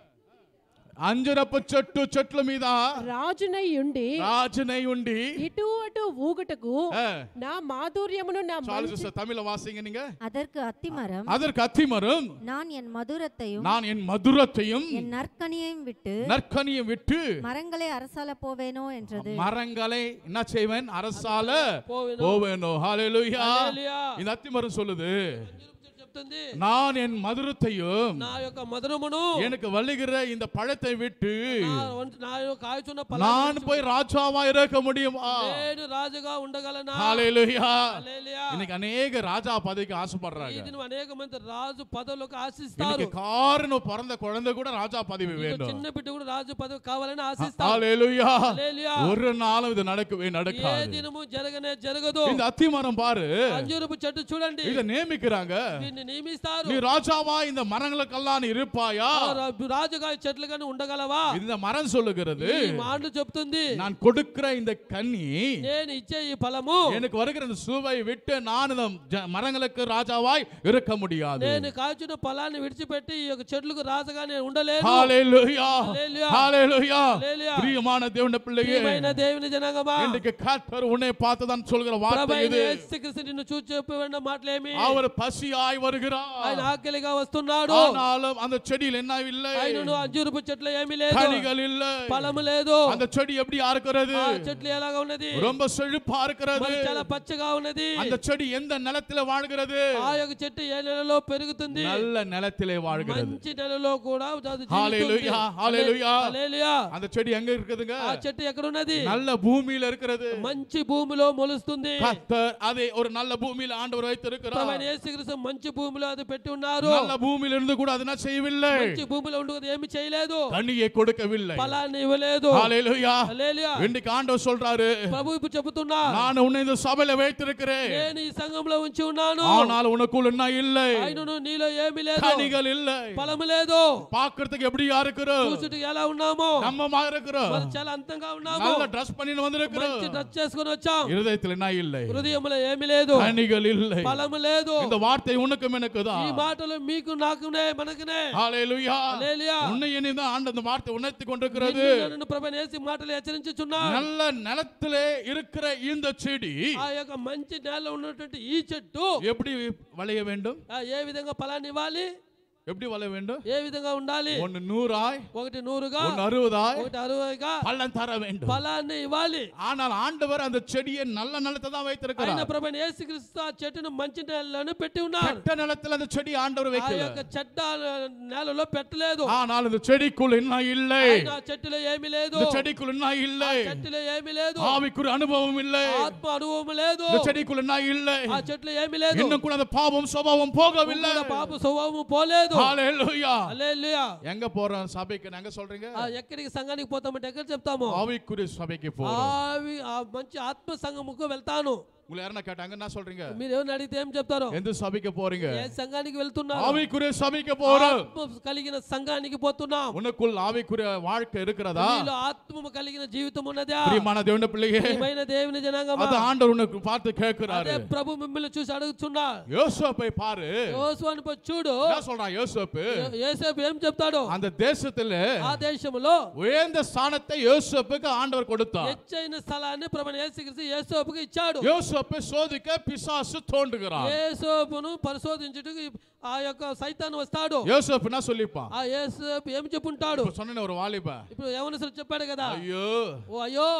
అంజరపు చెట్టు చెట్ల మీద రాజునై ఉండి రాజునై ఉండి ఇటు అటు ఊగుటకు ஆ. నా మాధుర్యమును నా சாலு మంచి சிஸ்டர் தமிழ்ல வாசிங்க நீங்க அதற்கு அத்திமரம் அதற்கு அத்திமரம் நான் என் மதுரத்தையும் நான் என் மதுரத்தையும் என் நற்கனியையும் விட்டு நற்கனியை விட்டு மரங்களை அரசால போவேனோ என்றது மரங்களை என்ன செய்வேன் அரசால పోవెను. போவேனோ ஹalleluya హల్లెలూయా. இந்த అத்திమரம் சொல்லுது చెప్తుంది நான் என் மதுரத்தையும் నా యొక్క మధురమును எனக்கு வள்ளுகிற இந்த பழத்தை விட்டு నా వంటి- నా యొక్క కాయచున్న நான் ఫలాన్ని போய் ராஜாவா இருக்க முடியுமா నేను రాజుగా ఉండగలనా ஹalleluya హల్లెలూయా. இன்னைக்கு அநேக ராஜா பதவிக்கு ఈ ஆசைப்படுறாங்க దినం అనేక మంది రాజు పదవులకు ఆశిస్తారు இன்னைக்கு காரணம் பிறந்த குழந்தை கூட ராஜா பதவி ఇంకో வேண்டும் చిన్న బిడ్డ కూడా రాజు పదవి కావాలని ఆశిస్తారు ஹalleluya హల్లెలూయా. ஒரு நாளும் இது நடக்கவே ఏ நடக்காது దినము జరగనే జరగదు இந்த అత్తిమரம் பாரு అంజూరపు చెట్టు చూడండి இத నియమిக்கிறாங்க దీన్ని నియమిస్తారు நீ ராஜாவா இந்த மரங்களுக்கெல்லாம் நீ இருப்பாயா ఆ రా- రాజుగా ఈ చెట్లు కానీ ఉండగలవా இந்த மரம் சொல்லுகிறது ఈ మాటలు చెప్తుంది நான் கொடுக்கிற இந்த கன்னி నేను ఇచ్చే ఈ ఫలము எனக்கு வருகிற இந்த சுவை விட்டு நான் இந்த ஜ- மரங்களுக்கு ராஜாவாய் இருக்க முடியாது నేను కాచిన ఫలాన్ని విడిచిపెట్టి ఈ యొక్క చెట్లకు రాజుగా నేను ఉండలేను ஹalleluya హల్లెలూయా. ஹalleluya హల్లెలూయా. பிரியமான தேவனுடைய பிள்ளையே ప్రియమైన దేవుని జనాంగమా இன்றைக்கு கர்த்தர் உன்னை பார்த்துதான் சொல்கிற வார்த்தை ప్రభైన இது యేసుక్రీస్తు నిన్ను చూసి చెప్పిన మాటలేమి அவர் பசியாய் வருகிறார் ఆయన ఆకలిగా వస్తున్నాడు ஆனாலும் அந்த செடியில் என்ன இல்லை ఆయనను అంజూరపు చెట్లు ఏమీ లేదు கனிகள் இல்லை ఫలము లేదు அந்த செடி எப்படியா இருக்கிறது ఆ చెట్లు ఎలాగా ఉన్నది ரொம்ப செழிப்பா இருக்கிறது మరి చాలా పచ్చగా ఉన్నది அந்த செடி எந்த நிலத்திலே வாழ்கிறது ఆ యొక్క చెట్టు ఏ నెలలో పెరుగుతుంది நல்ல நிலத்திலே வாழ்கிறது మంచి నెలలో కూడా అది హల్లెలూయా, హల్లెలూయా. హల్లెలూయా. அந்த செடி எங்க இருக்குதுங்க ఆ చెట్టు ఎక్కడ ఉన్నది நல்ல பூமியில இருக்கிறது మంచి భూమిలో మొలుస్తుంది கர்த்தர் அதை ஒரு நல்ல பூமியில ஆண்டவர் வைத்திருக்கிறார் ప్రభైన యేసుక్రీస్తు మంచి భూమిలో అది పెట్టి ఉన్నారు நல்ல பூமியில இருந்து கூட அது என்ன செய்யவில்லை మంచి భూమిలో ఉండి ఏమి చేయలేదు கனியை கொடுக்கவில்லை ఫలాన్ని ఇవ్వలేదు ஹalleluya హల్లెలూయా. இன்னைக்கு ஆண்டவர் சொல்றாரு ప్రభు ఇప్పుడు చెబుతున్నా நான் உன்னை இந்த சபையில வைத்திருக்கிறேன் నేను ఈ సంఘంలో ఉంచి ఉన్నాను ஆனால் உனக்குள்ள என்ன இல்லை ఆయనను నీలో ఏమీ లేదు கனிகள் இல்லை ఫలము లేదు பாக்குறதுக்கு எப்படியா இருக்கிறோம் చూసుటకు ఎలా ఉన్నామో நம்மமா இருக்கிறோம் మరి చాలా అంతంగా ఉన్నాము நல்ல ட்ரெஸ் பண்ணி வந்திருக்கிறோம் మంచి డ్రెస్ చేసుకొని వచ్చాం இருதயத்தில் என்ன இல்லை హృదయంలో ఏమీ లేదు கனிகள் இல்லை ఫలము లేదు இந்த வார்த்தை உனக்கும் எனக்குதான் ఈ మాటలు మీకు నాకునే మనకునే ஹalleluya హల్లెలూయా. உன்னை தான் ஆண்டு அந்த வார்த்தை உணர்த்தி கொண்டிருக்கிறது నిన్ను నన్ను ప్రభు యేసు మాటలు హెచ్చరించుచున్నా நல்ல நிலத்திலே இருக்கிற இந்த செடி ఆ యొక్క మంచి నేల ఉన్నటువంటి ఈ చెట్టు எப்படி வளைய வேண்டும் ఆ ఏ విధంగా ఫలాన్ని ఇవ్వాలి எப்படி வளைய வேண்டும் ఏ విధంగా ఉండాలి ஒன்னு நூறாய் ఒకటి నూరుగా ஒன்னு அறுபதாய் ఒకటి అరవైగా பள்ளம் தர வேண்டும் ఫలాన్ని ఇవ్వాలి ஆனால் ஆண்டவர் அந்த செடியை நல்ல நிலத்தை தான் ఆయన வைத்திருக்கிறார் ప్రభు యేసుక్రీస్తు ఆ చెట్టును మంచి నేలలో పెట్టి ఉన్నారు கெட்ட நிலத்தில் அந்த செடி ஆண்டவர் ఆ வைக்கல యొక్క చెడ్డ నేలలో పెట్టలేదు ஆனால் இந்த செடிக்குள் என்ன இல்லை ఆయన ఆ చెట్టులో ఏమీ లేదు இந்த செடிக்குள் என்ன இல்லை చెట్టులో ఏమీ లేదు ஆவிக்குரிய அனுபவம் இல்லை ఆత్మ అనుభవం లేదు இந்த செடிக்குள் என்ன இல்லை ఆ చెట్లు ఏమీ లేదు இன்னும் கூட அந்த பாவம் சுபாவம் போகவில்லை ఇంకా పాప స్వభావం పోలేదు ஹalleluya హల్లెలూయా. எங்க போறோம் சபைக்கு நாங்க சொல்றீங்க ఆ ఎక్కడికి సంఘానికి పోతామంటే ఎక్కడ చెప్తాము ஆவிக்குரிய சபைக்கு போறோம் ఆవి ఆ మంచి ఆత్మ సంఘముకు వెళ్తాను உங்களை யாரா கேட்டாங்க என்ன சொல்றீங்க మీరు ఎవరిని అడిగితే ఏం చెప్తారు எந்த சபைக்கு போறீங்க ఏ సంఘానికి వెళ్తున్నారు ஆவிக்குரிய சபைக்கு போறோம் ఆత్మ కలిగిన సంఘానికి పోతున్నాం உனக்குள் ஆவிக்குரிய வாழ்க்கை இருக்கிறதா మీలో ఆత్మ కలిగిన జీవితం ఉన్నదా பிரியமான தேவன பிள்ளையே ప్రియమైన దేవుని జనాంగమా அது ఆண்டவர் உனக்கு பார்த்து கேட்கிறாரு అదే ప్రభు మిమ్మల్ని చూసి అడుగుతున్నా யோசேப்பை பாரு యోసువాని పోయి చూడు என்ன சொல்றான் யோசேப்பு ఏసేపు ఏం చెప్తాడు அந்த தேசத்துல ఆ దేశంలో உயர்ந்த ஸ்தானத்தை யோசேப்புக்கு ஆண்டவர் கொடுத்தார் హెచ్చైన స్థలాన్ని ప్రభు యేసుక్రీస్తు యేసోపుకు ఇచ్చాడు யோசேப்பை சோதிக்க பிசாசு தோண்டுகிறான் యేసోపును పరిశోధించుటకు ఆ యొక్క సైతాను వస్తాడు யோசேப்பு என்ன சொல்லிப்பான் ఆ యేసోపు ఏం చెప్పుంటాడు இப்ப சொன்ன ஒரு வாலிப ఇప్పుడు యవనసులు చెప్పాడు కదా ஐயோ ఓ అయ్యో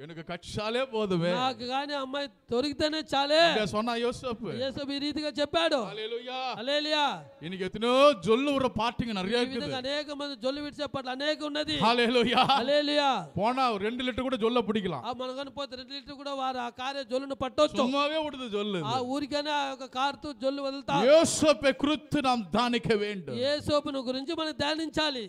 எனக்கு கச்சாலே போதுமே నాకు గాని అమ్మాయి దొరికితేనే చాలే இங்க சொன்னா யோசப்பு యేసపు ఈ రీతిగా చెప్పాడు ஹalleluya హల్లెలూయా இன்னைக்கு எத்தனையோ ஜொல்லு விடுற பாட்டுங்க நிறைய ఈ இருக்குது విధంగా అనేక మంది జొల్లు విడిచే పట్ల అనేక ఉన్నది ஹalleluya హల్లెలూయా போனா ஒரு ரெண்டு லிட்டர் கூட ஜொல்ல பிடிக்கலாம் ఆ మనం కానీ పోతే రెండు లీటర్ కూడా వారు ఆ కార్య జొల్లును పట్టొచ్చు சும்மாவே விடுது ஜொல்லு ఆ ఊరికనే ఆ యొక్క కారుతో జొల్లు వదులుతా யோசப்பை குறித்து நாம் தானிக்க வேண்டும் ఏ సోపును గురించి మనం ధ్యానించాలి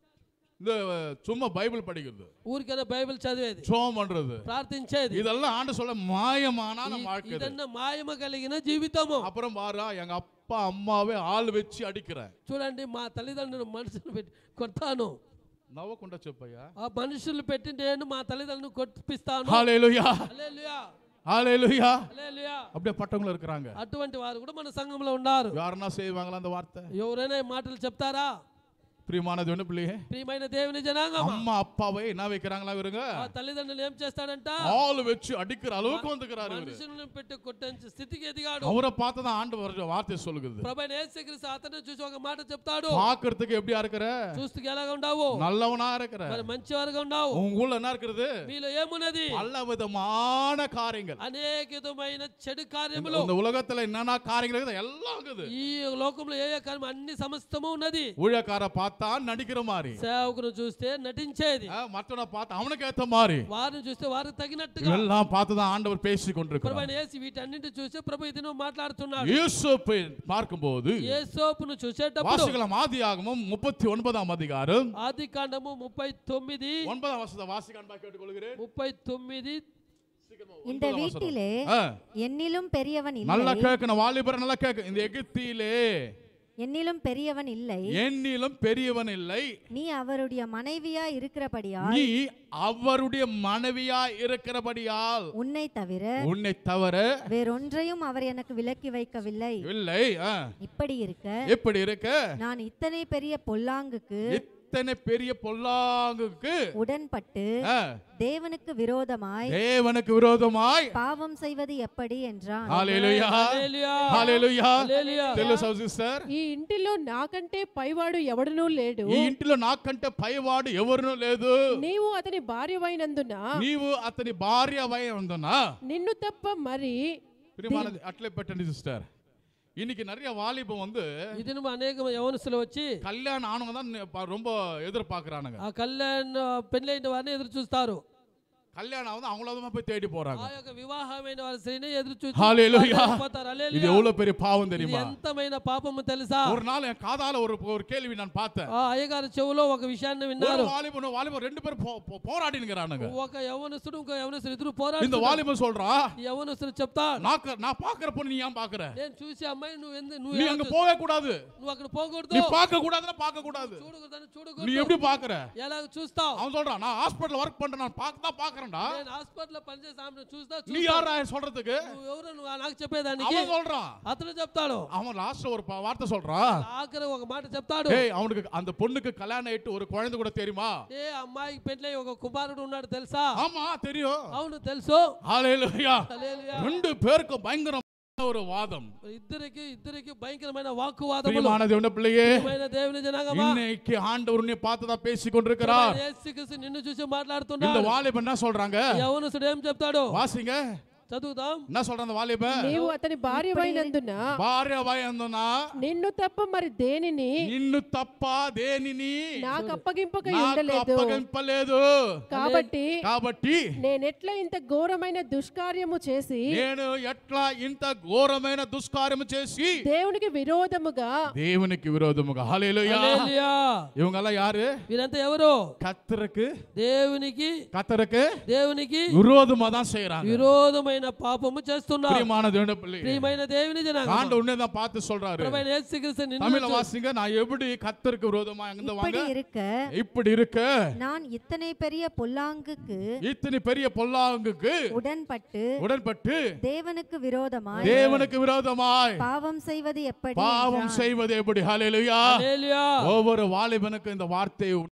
இந்த அஹ், சும்மா பைபிள் படிக்கிறது ఊరికనే బైబిల్ చదివేది சோம் பண்றது ప్రార్థించేది இதெல்லாம் ஆண்டு சொல்ல மாயமான ఈ- வாழ்க்கை இது. ఇదన్న మాయమ కలిగిన జీవితము அப்புறம் பாரு எங்க அப்பா அம்மாவே ஆள் வச்சு அடிக்கிறேன் చూడండి మా తల్లిదండ్రులు మనుషులు పెట్టి కొడతాను నవ్వకుండా చెప్పయ్యా ఆ మనుషులు పెట్టి నేను మా తల్లిదండ్రులను కొట్టిపిస్తాను ஹalleluya హల్లెలూయా ஹalleluya హల్లెలూయా அப்படியே பட்டவங்களும் இருக்கிறாங்க అటువంటి వారు కూడా మన సంఘంలో ఉన్నారు யாருன்னா செய்வாங்களா அந்த வார்த்தை ఎవరైనా ఈ మాటలు చెప్తారా பிரியமானது ஒண்ணு பிள்ளையே ప్రియమైన దేవుని జనాంగం அம்மா அப்பாவை என்ன வைக்கிறாங்களா இவருங்க ఆ తల్లిదండ్రులు ఏం చేస్తాడంట ஆள் வச்சு அடிக்கிற அளவுக்கு வந்துக்கிறாரு இவரு మనుషులను పెట్టి కొట్టించే స్థితికి ఎదిగాడు அவரை பார்த்து தான் ஆண்டு வர வார்த்தை சொல்லுகிறது ప్రభు యేసుక్రీస్తు అతను చూసి ఒక మాట చెప్తాడు பாக்குறதுக்கு எப்படியா இருக்கிற చూస్తూ ఎలాగ ఉండవు நல்லவனா இருக்கிற మరి మంచివారుగా ఉండవు உங்க ஊர்ல என்ன இருக்கிறது మీలో ఏమున్నది பல விதமான காரியங்கள் అనేక విధమైన చెడు కార్యములు இந்த உலகத்துல என்னென்ன காரியங்கள் இருக்குது எல்லாம் இருக்குது ఈ లోకంలో ఏ ఏ కార్యం అన్ని సమస్తము ఉన్నది ஊழியக்கார பார்த்தா நடிக்கிற மாதிரி సేవకును చూస్తే నటించేది ஆ, மற்றவனை பார்த்து அவனுக்கு ஏத்த மாதிரி వారిని చూస్తే వారికి తగినట్టుగా இதெல்லாம் பார்த்து தான் ஆண்டவர் பேசி கொண்டிருக்கிறார் ప్రభు యేసు వీటన్నింటి చూసి ప్రభు ఇది నువ్వు మాట్లాడుతున్నాడు யூசுப்பை பார்க்கும்போது ఏ సోపును చూసేటప్పుడు வாசிக்கலாம் ஆதியாகமம் முப்பத்தி ஒன்பதாம் அதிகாரம் ఆది కాండము ముప్పై తొమ్మిది ஒன்பதாம் வருஷத்தை வாசிக்கான் கேட்டுக்கொள்கிறேன் ముప్పై తొమ్మిది இந்த வீட்டிலே ஆ, என்னிலும் பெரியவன் நல்லா இல்லை கேட்கணும் வாலிபர் நல்லா கேட்க இந்த எகிப்தியிலே என்னிலும் பெரியவன் இல்லை என்னிலும் பெரியவன் இல்லை நீ அவருடைய மனைவியா இருக்கிறபடியால் நீ அவருடைய மனைவியா இருக்கிறபடியால் உன்னை தவிர உன்னை தவிர வேறொன்றையும் அவர் எனக்கு விலக்கி வைக்கவில்லை இல்லை ஆ, இப்படி இருக்க எப்படி இருக்க நான் இத்தனை பெரிய பொல்லாங்குக்கு இத்தனை பெரிய பொல்லாங்குக்கு உடன்பட்டு ஆ, தேவனுக்கு விரோதமாய் தேவனுக்கு விரோதமாய் பாவம் செய்வது எப்படி என்றான் ஹalleluya హల్లెలూయా. హalleluya హల్లెలూయా. తెలుసు సిస్టర్ ఈ ఇంటిలో నాకంటే పైవాడు ఎవడనూ లేడు ఈ ఇంటిలో నాకంటే పైవాడు ఎవరునూ లేదు నీవు అతని భార్యవైనందున నీవు అతని భార్య అయి ఉందన్నా నిన్ను తప్ప మరి பிரியமானது அட்லை పెట్టండి சிஸ்டர் இன்னைக்கு நிறைய வாலிபம் வந்து ఇది నువ్వు అనేక యవనస్తులు వచ్చి கல்யாணம் ஆனவங்க தான் நெ- ரொம்ப எதிர்பார்க்கறானுங்க ఆ కళ్యాణ్ పెళ్ళైన వారిని ఎదురు చూస్తారు கல்யாணம் வந்து அவங்கள போய் தேடி போறாங்க ఆ యొక్క వివాహమైన వారి స్త్రీని ఎదురు చూసి హల్లెలూయా. పోతారు. இது హల్లెలూయా. எவ்வளவு பெரிய பாவம் ఇది தெரியுமா ఎంతమైన పాపము తెలుసా ஒரு நாள் என் காதால ஒரு ஒரு கேள்வி நான் பார்த்தேன் ఆ అయ్యగారి చెవులో ఒక విషయాన్ని ஒரு విన్నారు வாலிபன் வாலிபன் ரெண்டு பேரும் போ- போ- போராடினுங்கிறானுங்க ఒక యవనస్తుడు ఇంకో యవనస్తుడు ఇద్దరు இந்த పోరాడు வாலிபன் சொல்றான் యవనస్తుడు చెప్తా நான் క- நான் பாக்குற பொண்ணு நீ ஏன் பாக்குற నేను చూసి అమ్మాయి నువ్వు ఎందు నువ్వు நீ ఎలా அங்க చూ- போகவே கூடாது నువ్వు అక్కడ పోకూడదు நீ பார்க்க கூடாதுன்னா பார்க்க கூடாது చూడకూడదని நீ చూడకూడదు எப்படி பாக்குற ఎలా చూస్తావు அவன் சொல்றான் நான் ஹாஸ்பிடல்ல ஒர்க் பண்றேன் நான் பார்க்க தான் பாக்குறேன்டா నేను హాస్పిటల్ పనిచేసే ఆమెను చూస్తా நீ చూస్తా. யாரா சொல்றதுக்கு నువ్వు ఎవరు నువ్వు నాకు చెప్పేదానికి அவன் சொல்றான் అతను చెప్తాడు அவன் லாஸ்ட் ஒரு ப- வார்த்தை சொல்றான் ఆఖరి ఒక మాట చెప్తాడు ஏய் அவனுக்கு அந்த பொண்ணுக்கு கல்யாணம் ஆயிட்டு ஒரு குழந்தை கூட தெரியுமா ఏ అమ్మాయికి పెళ్ళై ఒక కుమారుడు ఉన్నాడు తెలుసా ஆமா தெரியும் అవును తెలుసు ஹalleluya హల్లెలూయా. ரெண்டு பேருக்கும் பயங்கரமான ஒரு வாதம் ఇద్దరికి ఇద్దరికి భయంకరమైన వాక్కువాదములు பிரியமான தேவன பிள்ளையே ప్రియమైన దేవుని జనాంగమా இன்னைக்கு ஆண்டவர் உன்னை பார்த்து தான் பேசி கொண்டிருக்கிறார் ప్రభు యేసుక్రీస్తు నిన్ను చూసి இந்த మాట్లాడుతున్నాడు வாலிபன் என்ன சொல்றாங்க యవనస్తుడు ఏం చెప్తాడు வாசிங்க చదువుదాం என்ன சொல்றான் அந்த வாலிபன் నీవు అతని భార్యవైనందున భార్య భయందునా నిన్ను తప్ప మరి దేనిని నిన్ను తప్ప దేనిని నాకు అప్పగింపక నాకు ఉండలేదు అప్పగింపలేదు కాబట్టి కాబట్టి నేనెట్లా ఇంత ఘోరమైన దుష్కార్యము చేసి నేను ఎట్లా ఇంత ఘోరమైన దుష్కార్యము చేసి దేవునికి విరోధముగా దేవునికి విరోధముగా హల్లెలూయా హల్లెలూయా. இவங்க எல்லாம் யாரு వీరంతా ఎవరు கத்தருக்கு దేవునికి கத்தருக்கு దేవునికి விரோதமா தான் செய்யறாங்க విరోధమైన పాపము చేస్తున్నారు பிரியமான தேவனுடைய பிள்ளை ప్రియమైన దేవుని జనాంగమా ஆண்டு உடனே தான் பார்த்து சொல்றாரு ప్రభైన యేసుక్రీస్తు నిన్ను தமிழ చూ- வாசிங்க நான் எப்படி கத்தருக்கு விரோதமா எங்க வாங்க இப்படி இருக்க இப்படி இருக்க நான் இத்தனை பெரிய பொல்லாங்குக்கு இத்தனை பெரிய பொல்லாங்குக்கு உடன்பட்டு உடன்பட்டு தேவனுக்கு விரோதமாய் தேவனுக்கு விரோதமாய் பாவம் செய்வது எப்படி பாவம் என்றான். செய்வது எப்படி ஹalleluya హల్లెలూయా. ஒவ்வொரு வாலிபனுக்கும் இந்த வார்த்தை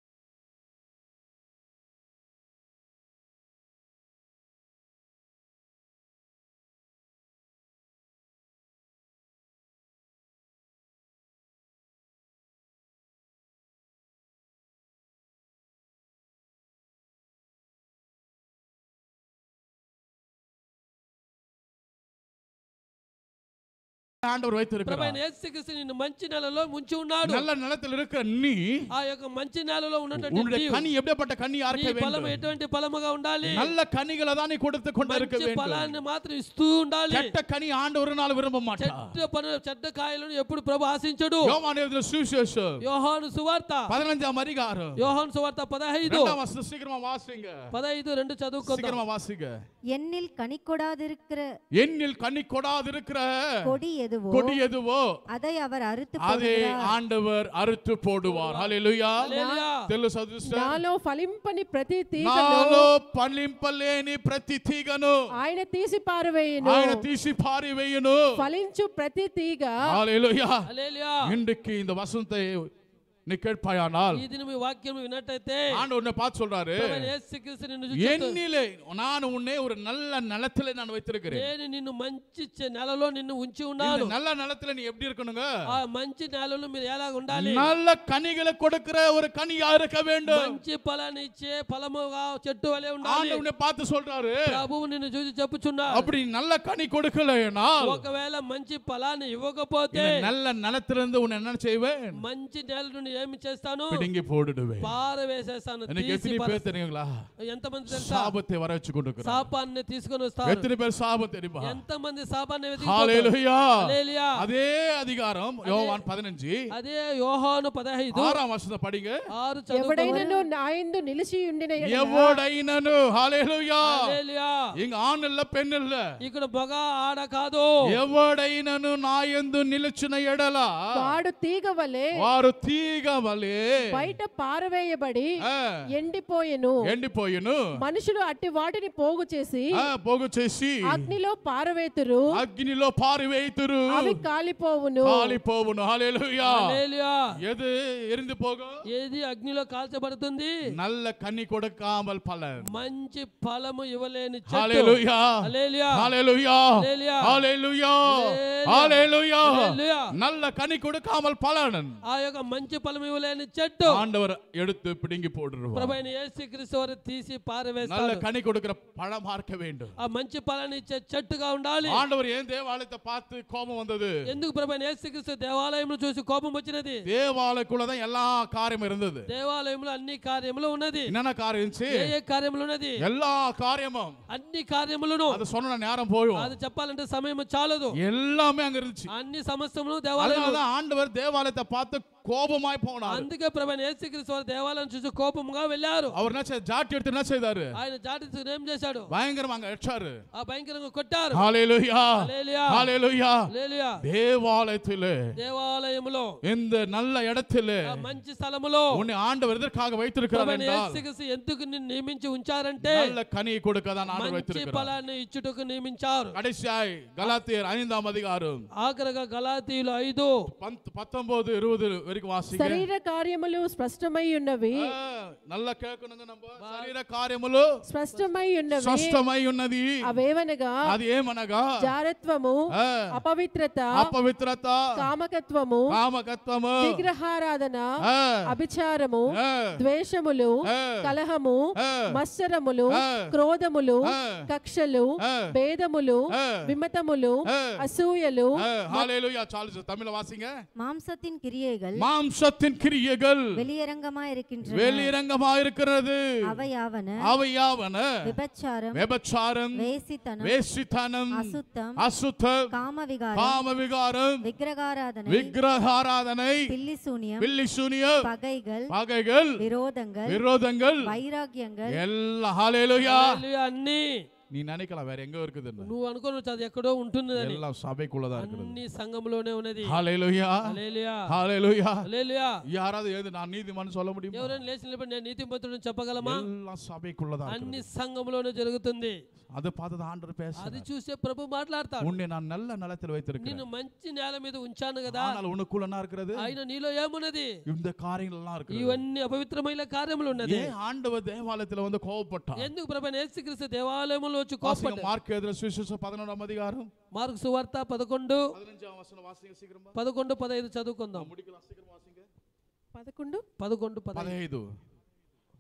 ஆண்டவர் ప్రభు வைத்திருக்கிறார் అయిన యేసుక్రీస్తు నిన్ను మంచి నెలలో ముంచి ఉన్నాడు நல்ல நிலத்தில் இருக்கிற நீ ఆ యొక్క మంచి నెలలో ఉన్నటువంటి உன்னுடைய నీవు, கனி எப்படிப்பட்ட கனியா నీ இருக்க ఫలం வேண்டும் ఎటువంటి ఫలముగా ఉండాలి நல்ல கனிகளை தான் நீ கொடுத்து கொண்டு இருக்க మంచి வேண்டும் ఫలాన్ని మాత్రం ఇస్తూ ఉండాలి கெட்ட கனி ஆண்டு ஒரு நாள் விரும்ப மாட்டான் చెడ్డ పనులు చెడ్డ కాయలను ఎప్పుడు ప్రభు ఆశించడు யோவான் எழுதின சுவிசேஷம் యోహాను సువార్త பதினஞ்சாம் அதிகாரம் యోహాను సువార్త పదహైదు இரண்டாம் வசனம் சீக்கிரமா வாசிங்க పదహైదు రెండు చదువుకుందాం சீக்கிரமா வாசிங்க என்னில் கனி கொடாதிருக்கிற என்னில் கனி கொடாதிருக்கிற கொடி எதுவோ கொடி எதுவோ அதை அவர் அறுத்து அதை போடுகிறார் ஆண்டவர் அறுத்து போடுவார் హల్లెలూయా హల్లెలూయా. తెలుగు సదృష్ట నాలో ఫలింపని ప్రతి తీగను నాలో పలింపలేని ప్రతి తీగను ఆయన తీసి పారవేయును ఆయన తీసి పారివేయును ఫలించు ప్రతి తీగ హల్లెలూయా హల్లెలూయా. இன்றைக்கு இந்த வசனத்தை நீ கேட்பாயானால் ఈ దినం ఈ వాక్యం విన్నట్టయితే ஆண்டவர் உன்னை பார்த்து சொல்றாரு ప్రభువైన యేసుక్రీస్తు నిన్ను చూచుతూ, என்னிலே நான் உன்னை ஒரு நல்ல நிலத்திலே நான் வைத்திருக்கிறேன் నేను నిన్ను మంచి చె- నెలలో నిన్ను ఉంచి இந்த ఉన్నాను நல்ல நிலத்துல நீ எப்படி இருக்கணுங்க ఆ మంచి నెలలో మీరు ఎలాగ ఉండాలి நல்ல கனிகளை கொடுக்கிற ஒரு கனியா இருக்க வேண்டும் మంచి ఫలాన్ని ఇచ్చే ఫలముగా చెట్టు వలె ఉండాలి ஆண்டவர் உன்னை பார்த்து சொல்றாரு ప్రభువు నిన్ను చూసి చెప్పుచున్నా அப்படி நல்ல கனி கொடுக்கலைன்னா ఒకవేళ మంచి ఫలాన్ని ఇవ్వకపోతే இந்த நல்ல நிலத்திலிருந்து உன்னை என்ன செய்வேன் మంచి నేల నుండి ఏమి చేస్తాను பிடுங்கி போடுடுவேன் పారవేసేస్తాను எனக்கு తీసి எத்தனை పార- பேர் தெரியுங்களா ఎంతమంది తెలుసా சாபத்தை வர வச்சு கொண்டு శాపాన్ని తీసుకొని వస్తారు எத்தனை பேர் சாபம் தெரியுமா ఎంతమంది శాపాన్ని ஹalleluya హల్లెలూయా. அதே அதிகாரம் யோவான் பதினஞ்சு అదే యోహాను పదహైదు ஆறாம் வருஷத்தை படிங்க ఆరు చదువుకోవాలి. ఎవడైనను నాయందు నిలిచి ఉండిన ఎడల எவோடைனனு ஹalleluya హల్లెలూయా. இங்க ஆண் இல்ல பெண் இல்ல ఇక్కడ మగ ఆడ కాదు ఎవడైనను నాయందు నిలిచిన ఎడల వాడు తీగ వలె వారు తీగ వలె బయట పారవేయబడి ఆ, ఎండిపోయెను ఎండిపోయిను మనుషులు అట్టి వాటిని పోగు చేసి ఆ, పోగు చేసి అగ్నిలో పారవేతురు అగ్నిలో పారివేతురు అవి కాలిపోవును కాలిపోవును హalleluya హల్లెలూయా. எது எரிந்து போகும் ఏది అగ్నిలో కాల్చబడుతుంది நல்ல கனி கொடுக்காமல் பலன் మంచి ఫలము ఇవ్వలేని చెట్టు ஹalleluya హల్లెలూయా. ஹalleluya హల్లెలూయా. ஹalleluya ஹalleluya. ஹalleluya హల్లెలూయా. நல்ல கனி கொடுக்காமல் பலன் ఆ యొక్క మంచి ఫలం ఇవ్వలేని చెట్టు ஆண்டவர் எடுத்து பிடுங்கி போடுவார் ప్రభైన యేసుక్రీస్తు వారు తీసి நல்ல పారవేస్తాడు கனி கொடுக்கிற பழமா இருக்க வேண்டும் ఆ మంచి ఫలాన్ని ఇచ్చే చెట్టుగా ఉండాలి ஆண்டவர் ஏன் தேவாலயத்தை பார்த்து கோபம் வந்தது ఎందుకు ప్రభైన యేసుక్రీస్తు దేవాలయంలో చూసి కోపం వచ్చినది தேவாலயக்குள்ளதான் எல்லா காரியம் இருந்தது దేవాలయంలో అన్ని కార్యములు ఉన్నది என்னென்ன காரியம் இருந்துச்சு ఏ ఏ కార్యములు ఉన్నది எல்லா காரியமும் అన్ని కార్యములను அது சொன்ன நேரம் போயும் అది చెప్పాలంటే సమయం చాలదు எல்லாமே அங்க இருந்துச்சு అన్ని సమస్తములు దేవాలయం அதனாலதான் ஆண்டவர் தேவாலயத்தை பார்த்து கோபமாய் போனார் అందుకే ప్రభైన యేసుక్రీస్తు వారు దేవాలయం చూసి కోపంగా వెళ్ళారు அவர் என்ன செய்ய- ஜாட்டி எடுத்து என்ன செய்தாரு ఆయన జాతి ఏం చేశాడు பயங்கரமா அங்க அடிச்சாரு ఆ భయంకరంగా కొట్టారు ஹalleluya హల్లెలూయా. ஹalleluya హల్లెలూయా. தேவாலயத்திலே దేవాలయములో இந்த நல்ல இடத்திலே ఆ మంచి స్థలములో உன்னை ஆண்டவர் எதற்காக வைத்திருக்கிறார் ప్రభైన என்றால் యేసుక్రీస్తు ఎందుకు నిన్ను నియమించి ఉంచారంటే நல்ல கனியை கொடுக்க தான் ஆண்டவர் మంచి வைத்திருக்கிறார் ఫలాన్ని ఇచ్చుటకు నియమించారు கடைசியாய் கலாத்தியர் ஐந்தாம் அதிகாரம் ఆఖరగా గలాతీయులు ఐదు பந்த்- பத்தொன்பது இருபது வரைக்கும் வாசிங்க శరీర కార్యములు స్పష్టమై ఉన్నవి ஆ, நல்லா கேட்கணுங்க நம்ம శరీర కార్యములు స్పష్టమై ఉన్నవి స్పష్టమై ఉన్నది అవేవనగా అది ఏమనగా జారత్వము ఆ, అపవిత్రత అపవిత్రత కామకత్వము కామకత్వము విగ్రహారాధన ఆ, అభిచారము ఆ, ద్వేషములు ఆ, కలహము ఆ, మత్సరములు ఆ, క్రోధములు ఆ, కక్షలు ఆ, భేదములు ఆ, విమతములు ఆ, అసూయలు ஆ, ஹalleluya சாலு தமிழ்ல வாசிங்க மாம்சத்தின் கிரியைகள் மாம்சத்தின் கிரியைகள் வெளியரங்கமா இருக்கின்றன வெளிரங்கமா இருக்கிறது அவையாவன அவையாவன விபச்சாரம் விபச்சாரம் வேசித்தனம் வேசித்தனம் அசுத்தம் அசுத்தம் காமவிகாரம் காம விகாரம் விக்கிரகாராதனை விக்கிரகாராதனை பில்லிசூனியம் பில்லிசூனியம் பகைகள் பகைகள் விரோதங்கள் விரோதங்கள் வைராகியங்கள் எல்லாம் ஹalleluya హల్లెలూయా. అన్ని நீ நினைக்கலாம் வேற எங்க இருக்குதுன்னு నువ్వు అనుకోవచ్చు అది ఎక్కడో ఉంటున్నదని எல்லாம் சபைக்குள்ளதான் இருக்கிறது అన్ని సంఘంలోనే ఉన్నది ஹalleluya హల్లెలూయా. ஹalleluya హల్లెలూయా. யாராவது எழுது நான் நீதிமான் சொல்ல முடியுமா ఎవరైనా లేచి నిలబడి నేను నీతిమంతుడని చెప్పగలమా எல்லாம் சபைக்குள்ளதான் అన్ని இருக்கிறது. సంఘములోనే జరుగుతుంది அதை பார்த்து தான் ஆண்டவர் అది பேசுறார் చూసే ప్రభు మాట్లాడతాడు உன்னை நான் நல்ல நிலத்தில் வைத்திருக்கிறேன் నిన్ను మంచి నేల మీద ఉంచాను కదా ஆனால் உனக்குள்ள என்ன இருக்கிறது ఆయన నీలో ఏమున్నది இந்த காரியங்கள் எல்லாம் இருக்கு ఇవన్నీ అపవిత్రమైన కార్యములు ఉన్నది ஏன் ஆண்டவர் தேவாலயத்துல வந்து கோவப்பட்டார் ఎందుకు ప్రభు యేసుక్రీస్తు దేవాలయంలో వచ్చి வாசிங்க కోపడ్డాడు மார்க் எதிர சுவிசேஷம் பதினொன்றாம் அதிகாரம் మార్కు సువార్త పదకొండు பதினஞ்சாம் வசனம் வாசிங்க சீக்கிரமா పదకొండు పదహైదు చదువుకుందాం முடிக்கலாம் சீக்கிரம் வாசிங்க పదకొండు పదకొండు పదహైదు பதினைந்து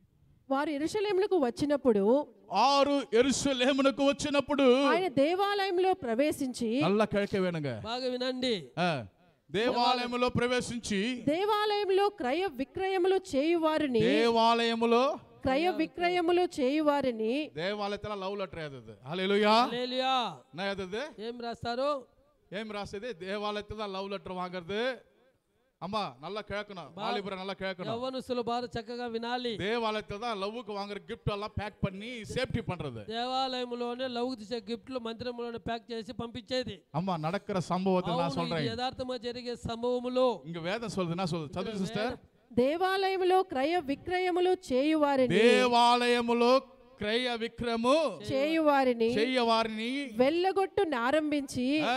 వారు ఎరుషలేములకు వచ్చినప్పుడు ஆறு எருசலேமுனுக்கு వచ్చినప్పుడు ఆయన దేవాలయంలో ప్రవేశించి நல்லா கேட்க வேணுங்க బాగా వినండి ஆ, దేవాలయములో ప్రవేశించి దేవాలయంలో క్రయ విక్రయములు చేయువారిని దేవాలయములో క్రయ విక్రయములు చేయువారిని దేవాలయத்துல లవ్ లెటర్ ఏదது హalleluya హల్లెలూయా என்ன ஏதது ఏం రాస్తారు ஏம் ராசது தேவாலயத்துல தான் லவ் லெட்டர் வாங்குறது அம்மா நல்லா கேட்கணும் வாலிபரை நல்லா கேட்கணும் యవ్వనస్తులు బాగా చక్కగా వినాలి தேவாலயத்துல தான் லவ்வுக்கு வாங்குற கிஃப்ட் எல்லாம் பேக் பண்ணி சேஃப்டி பண்றது దేవాలయంలోనే లవ్ తీసే గిఫ్ట్లు మందిరంలోనే ప్యాక్ చేసి పంపించేది அம்மா நடக்கிற சம்பவத்தை நான் అవును, ఇది சொல்றேன் యథార్థంగా జరిగే సంభవములు இங்க வேதம் சொல்லுது என்ன சொல்லுது சதுர சிஸ்டர் దేవాలయంలో క్రయ విక్రయములు చేయువారిని దేవాలయములో క్రయ విక్రము చేయువారిని చెయ్యవారిని వెళ్ళగొట్టు నారంభించి ఆ,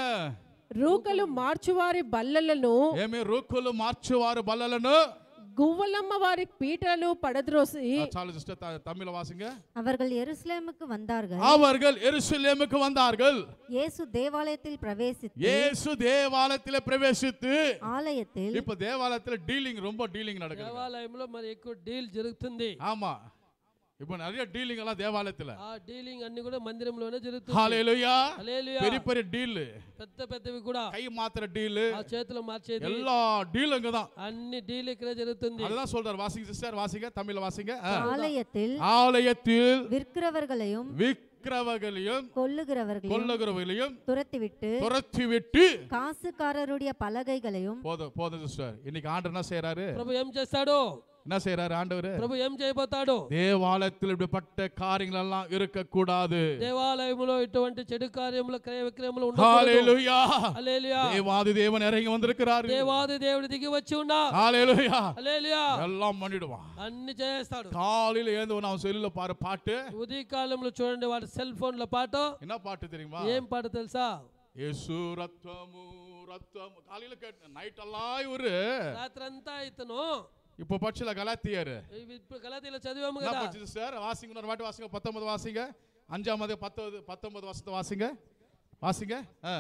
రూకలు మార్చువారి బల్లలను ఏమి రూకులు మార్చువారు బల్లలను గువ్వలమ్మ వారి పీటలను పడద్రోసి ஆ, చాలు சிஸ்டர் த- தமிழ வாசிங்க அவர்கள் எருசலேமுக்கு வந்தார்கள் அவர்கள் எருசலேமுக்கு வந்தார்கள் இயேசு தேவாலயத்தில் பிரவேசித்து இயேசு தேவாலயத்திலே பிரவேசித்து ஆலயத்தில் இப்ப தேவாலயத்துல டீலிங் ரொம்ப டீலிங் நடக்குது దేవాలయంలో మరి ఎక్కువ డీల్ జరుగుతుంది ஆமா இப்ப நிறைய டீலிங் எல்லாம் தேவாலயத்துல ఆ డీలింగ్ అన్ని కూడా మందిరంలోనే జరుగుతుంది ஹalleluya హల్లెలూయా. பெரிய பெரிய டீல் పెద్ద పెద్దవి కూడా கை மாத்திர டீல் ఆ చేతిలో మార్చేది எல்லா டீலும் இங்கதான் అన్ని డీల్ ఇక్కడే జరుగుతుంది அதுதான் சொல்றாரு வாசிங்க சிஸ்டர் வாசிங்க தமிழ்ல வாசிங்க ஆ. ஆலயத்தில் ஆலயத்தில் விற்கிறவர்களையும் விக்கிரவர்களையும் கொல்லுகிறவர்களையும் கொல்லுகிறவர்களையும் துரத்திவிட்டு துரத்தி விட்டு காசுக்காரருடைய பலகைகளையும் போதும் போதும் சிஸ்டர் இன்னைக்கு ஆண்டவர் என்ன செய்யறாரு ప్రభు ఏం చేస్తాడు என்ன செய்யறாரு ஆண்டவர் ప్రభు ఏం చేయబోతాడు தேவாலயத்தில் இப்படிப்பட்ட காரியங்கள் எல்லாம் இருக்க கூடாது దేవాలయములో ఇటువంటి చెడు కార్యములు క్రయ విక్రయములు ఉండకూడదు ஹalleluya హల్లెలూయా. தேவாதி தேவன் இறங்கி வந்திருக்கிறாரு దేవాది దేవుడి దిగి వచ్చి ఉన్నా ஹalleluya హల్లెలూయా. எல்லாம் பண்ணிடுவான் అన్ని చేస్తాడు காலையில ஏந்து அவன் செல்லுல பாரு பாட்டு ఉదయ కాలంలో చూడండి వాడి సెల్ ఫోన్ల పాట என்ன பாட்டு தெரியுமா ఏం పాట తెలుసా యేసు రక్తము రక్తము காலையில கேட்ட நைட் எல்லாம் இவரு రాత్రంతా ఇతను இப்ப பட்சல கலாத்தியாரு ఇవి ఇప్పుడు గలాతీలో చదివాము என்ன కదా பட்சது சார் வாசிங்க இன்னொரு வாட்டி வாசிங்க பத்தொன்பது வாசிங்க அஞ்சாம் அது பத்தொன்பது பத்தொன்பது வருஷத்தை வாசிங்க வாசிங்க ஆ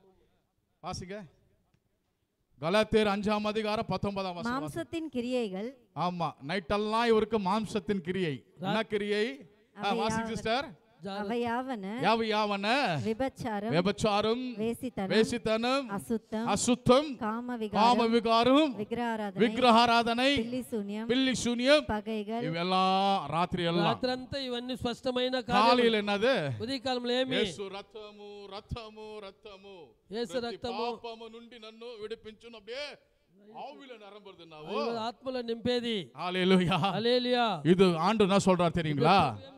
வாசிங்க கலாத்தியர் அஞ்சாம் அதிகாரம் பத்தொன்பதாம் வசனம் வாசிங்க. மாம்சத்தின் கிரியைகள் ஆமா நைட்டெல்லாம் இவருக்கு மாம்சத்தின் கிரியை என்ன கிரியை ஆ, வாசிங்க சிஸ்டர் அவையாவன யாவு யாவன விபச்சாரம் விபச்சாரம் வேசித்தனம் வேசித்தனம் அசுத்தம் அசுத்தம் காம காம விகாரம் விகாரம் விக்கிரகாராதனை விக்கிரகாராதனை பில்லி சூன்யம் பில்லி சூனியம் பகைகள் இவெல்லாம் ராத்திரி எல்லாம் రాత్రంతా ఇవన్నీ స్పష్టమైన కార్యాలు காலையில என்னது ఉదయకాలంలో ఏమి యేసు రక్తము రక్తము రక్తము యేసు ప్రతి రక్తము. పాపము నుండి నన్ను విడిపించును అప్పుడే ஆவில நிரம்புறது நாவோ అవి ఆత్మలో నింపేది ஹalleluya హల్లెలూయా இது ஆண்டு என்ன சொல்றார் தெரியுங்களா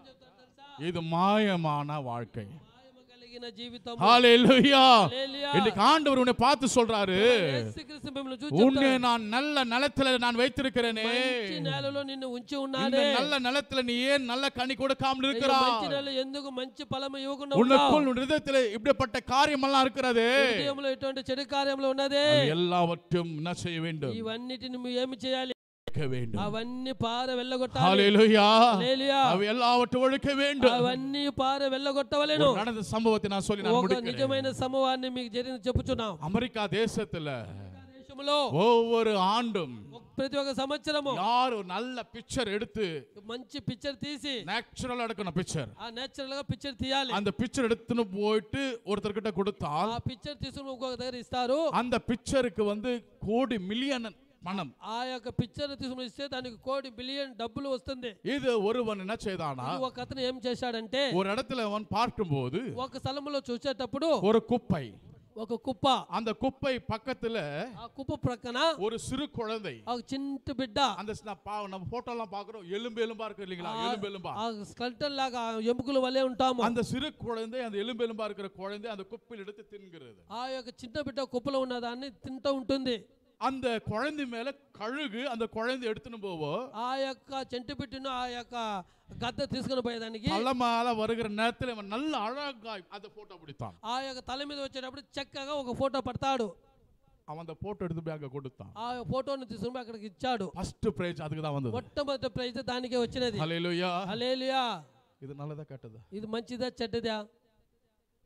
இது மாயமான வாழ்க்கை మాయమ కలిగిన జీవితం ஹalleluya హల్లెలూయా. இன்னைக்கு ஆண்டவர் உன்னை பார்த்து சொல்றாரு యేసుక్రీస్తు మిమ్మల్ని చూసి உன்னை చెప్తాడు, நான் நல்ல நிலத்துல நான் வைத்திருக்கிறேனே మంచి నేలలో నిన్ను ఉంచి இந்த ఉన్నాడే நல்ல நிலத்துல நீ ஏன் நல்ல கனி கொடுக்காமல் అయ్యో, இருக்கிறா మంచి నేల ఎందుకు మంచి ఫలము ఇవ్వకుండా ఉన్నావు உனக்குள் உன் இதயத்துல இப்படிப்பட்ட காரியம் எல்லாம் இருக்கிறது హృదయంలో ఇటువంటి చెడు కార్యంలో ఉన్నదే அது எல்லாவற்றும் என்ன செய்ய வேண்டும் ఇవన్నిటిని నువ్వు ఏమి చేయాలి ஒழிக்க வேண்டும் అవన్నీ పార వెళ్ళగొట్టాలి ஹalleluya హల్లెలూయా. அவை எல்லாவற்றும் ஒழிக்க வேண்டும் అవన్నీ పార వెళ్ళగొట్టవలేను ஒரு நடந்த சம்பவத்தை நான் சொல்லி நான் ఒక முடிக்கிறேன் నిజమైన సమూహాన్ని మీకు జరిగి చెప్పుచున్నాం அமெரிக்கா தேசத்துல దేశంలో ஒவ்வொரு ஆண்டும் ఒక- ప్రతి ఒక్క సంవత్సరము யார் ஒரு நல்ல பிக்சர் எடுத்து మంచి పిక్చర్ తీసి நேச்சுரல் எடுக்கணும் பிக்சர் ఆ నేచురల్ గా పిక్చర్ తీయాలి அந்த பிக்சர் எடுத்துன்னு போயிட்டு ஒருத்தர்கிட்ட கொடுத்தால் ఆ పిక్చర్ తీసుకుని ఇంకొక దగ్గర ఇస్తారు அந்த பிக்சருக்கு வந்து கோடி மில்லியன் பணம் ఆ యొక్క పిక్చర్ తీసుకుని ఇస్తే దానికి కోటి బిలియన్ డబ్బులు వస్తుంది இது ஒருவன் என்ன செய்தானா ఇది ఒక అతను ఏం చేశాడంటే ஒரு இடத்துல அவன் பார்க்கும்போது ఒక స్థలంలో చూసేటప్పుడు ஒரு குப்பை ఒక కుప్ప அந்த குப்பை பக்கத்துல ఆ కుప్ప ప్రక్కన ஒரு சிறு குழந்தை ఒక చింటి బిడ్డ அந்த ஸ் நான் பா- நம்ம போட்டோ எல்லாம் பாக்குறோம் எலும்பு எலும்பா இருக்கு இல்லைங்களா எலும்பு எலும்பா ఆ స్కల్టన్ లాగా ఆ ఎముకలు వలె ఉంటాము அந்த சிறு குழந்தை அந்த எலும்பு எலும்பா இருக்கிற குழந்தை அந்த குப்பையில் எடுத்து தின்கிறது ఆ యొక్క చిన్న బిడ్డ కుప్పలో ఉన్న దాన్ని తింటూ ఉంటుంది அந்த குழந்தை மேல கழுகு அந்த குழந்தை எடுத்துன்னு போவோம் ఆ యొక్క చెంటు బిడ్డను ఆ యొక్క గద్ద తీసుకుని పోయేదానికి தலை மேல வருகிற நேரத்துல இவன் நல்ல அழகா அந்த போட்டோ பிடித்தான் ఆ యొక్క తల మీద వచ్చేటప్పుడు చక్కగా ఒక ఫోటో పడతాడు அவன் அந்த போட்டோ எடுத்து போய் அங்க கொடுத்தான் ఆ ఫోటోను తీసుకుని పోయి అక్కడికి ఇచ్చాడు ஃபர்ஸ்ட் பிரைஸ் அதுக்கு தான் வந்தது మొట్టమొదటి ప్రైజ్ దానికే వచ్చినది ஹalleluya హల్లెలూయా இது நல்லதா கெட்டதா ఇది మంచిదా చెడ్డదా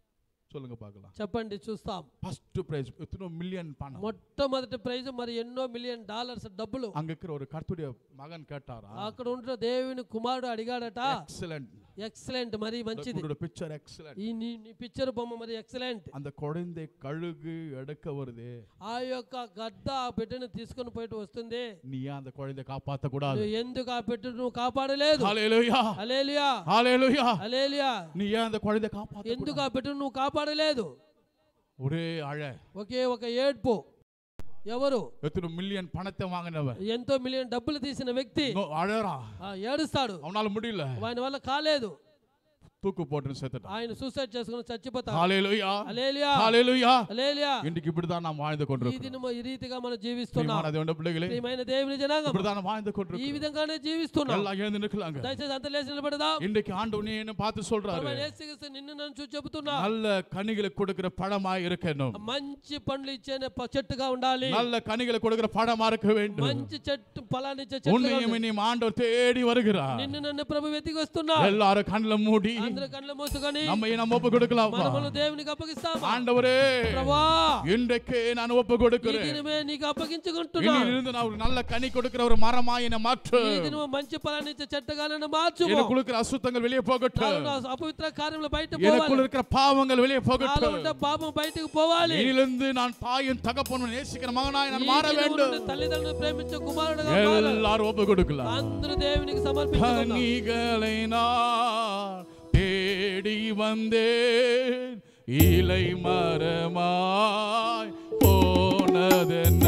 சொல்லுங்க பார்க்கலாம் చెప్పండి చూస్తాం ஃபர்ஸ்ட் பிரைஸ் எத்தனை மில்லியன் பணம் మొట్టమొదటి ప్రైజ్ మరి ఎన్నో మిలియన్ డాలర్స్ డబ్బులు அங்க இருக்கிற ஒரு கர்த்துடைய மகன் கேட்டாரா అక్కడ ఉంటున్న దేవుని కుమారుడు అడిగాడట எக்ஸலன்ட் ఎక్సలెంట్ మరి మంచిది உங்களோட பிக்சர் எக்ஸலன்ட் ఈ నీ నీ పిక్చర్ బొమ్మ మరి ఎక్సలెంట్ அந்த குழந்தை கழுகு எடுக்க வருது ఆ యొక్క గద్ద ఆ బిడ్డను తీసుకొని పోయి వస్తుంది நீ ஏன் அந்த குழந்தை காப்பாத்த கூடாது నువ్వు ఎందుకు ఆ బిడ్డను నువ్వు కాపాడలేదు ஹalleluya అలేలియా ஹalleluya అలేలియా நீ ஏன் அந்த குழந்தை காப்பாத்த ఎందుకు ఆ బిడ్డను నువ్వు కాపాడలేదు ஒரே அழ ఒకే ఒక ఏడ్పు ఎవరు எத்தனை மில்லியன் பணத்தை வாங்கினவன் ఎంతో మిలియన్ డబ్బులు తీసిన వ్యక్తి இங்கோ அழறா ఆ, ఏడుస్తాడు அவனால முடியல ఆయన వల్ల కాలేదు தூக்கு போட்டுன்னு செத்துட்டான் ఆయన సూసైడ్ చేసుకుని చచ్చిపోతాడు ஹalleluya అలేలియా ஹalleluya అలేలియా இன்னைக்கு இப்படிதான் நாம் வாழ்ந்து ఈ கொண்டிருக்கிறோம் దినము ఈ రీతిగా మనం జీవిస్తున్నాం பிரியமான தேவனுடைய பிள்ளைகளே ప్రియమైన దేవుని జనాంగం இப்படிதான் நாம் வாழ்ந்து ఈ கொண்டிருக்கிறோம் విధంగానే జీవిస్తున్నాం எல்லாம் எழுந்து நிக்கலாங்க దయచేసి అంత లేచి నిలబడదాం இன்றைக்கு ஆண்டவர் நீ என்ன பார்த்து சொல்றாரு ప్రభువైన యేసుక్రీస్తు నిన్ను నన్ను చూసి చెబుతున్నా நல்ல கனிகளை கொடுக்கிற பழமா இருக்கணும் మంచి పండ్లు ఇచ్చే ప- చెట్టుగా ఉండాలి நல்ல கனிகளை கொடுக்கிற பழமா இருக்க வேண்டும் మంచి చెట్టు ఫలాన్నిచ్చే చెట్టుగా உன்னையும் ఉండాలి. இனியும் ஆண்டவர் தேடி வருகிறார் నిన్ను నన్ను ప్రభు వెతికి వస్తున్నా எல்லாரும் கண்ணுல மூடி అందరు కళ్ళ మూసుకొని நம்ம நம்ம ஒப்பு கொடுக்கலாமா మనములు దేవునికి అప్పగిస్తామా ஆண்டவரே ప్రభా இன்றைக்கே நான் ஒப்பு ఈ கொடுக்கிறேன் దినమే నీకు అప్పగించుకుంటున్నా இருந்து நான் ஒரு நல்ல கனி கொடுக்கிற ஒரு மரமா என்னை மாற்று ఈ దినము మంచి ఫలాన్ని ఇచ్చే చెట్టుగా నన్ను మార్చుము எனக்குள்ள இருக்கிற அசுத்தங்கள் வெளியே போகட்டும் నాలో ఉన్న అపవిత్ర కార్యములు బయట எனக்குள்ள పోవాలి இருக்கிற பாவங்கள் வெளியே నాలో போகட்டும் ఉండే పాపం బయటకు పోవాలి இனிலிருந்து நான் தாயும் தகப்பனும் நேசிக்கிற மகனாய் ఈ நான் மாற దినము வேண்டும் నుండి తల్లిదండ్రులు ప్రేమించే కుమారుడుగా మారాలి. எல்லாரும் ஒப்பு கொடுக்கலாம் అందరూ దేవునికి సమర్పించుకుందాం கனிகளை நான் தேடி வந்தேன் இலை மரமாய் போனதென்ன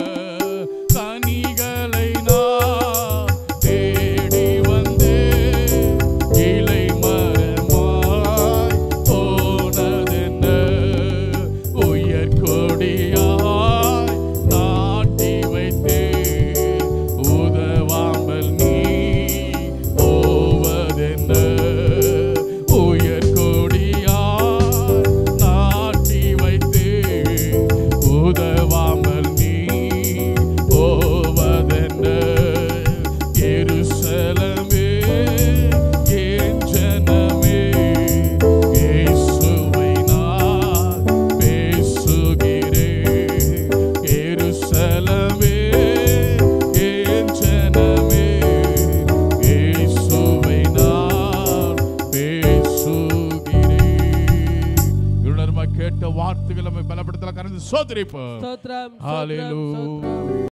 கனிகளை நான் தேடி வந்தேன் இலை மரமாய் போனதென்ன உயர் கொடியாய் நாட்டி வைத்தேன் உதவாமல் நீ போவதென்ன உயர் கொடியாய் நாட்டி வைத்தேன் உதவாமல் நீ போவதென்ன எருசலமே என் ஜனமே இயேசுவை நான் பேசுகிறேன் எருசலமே என் ஜனமே இயேசுவை நான் பேசுகிறேன் இவ்வளவு நேரமா கேட்ட வார்த்தைகள் நம்மை பலப்படுத்தல கறந்து சோதரிப்போம் స్తోత్రం స్తోత్రం Hallelujah. స్తోత్రం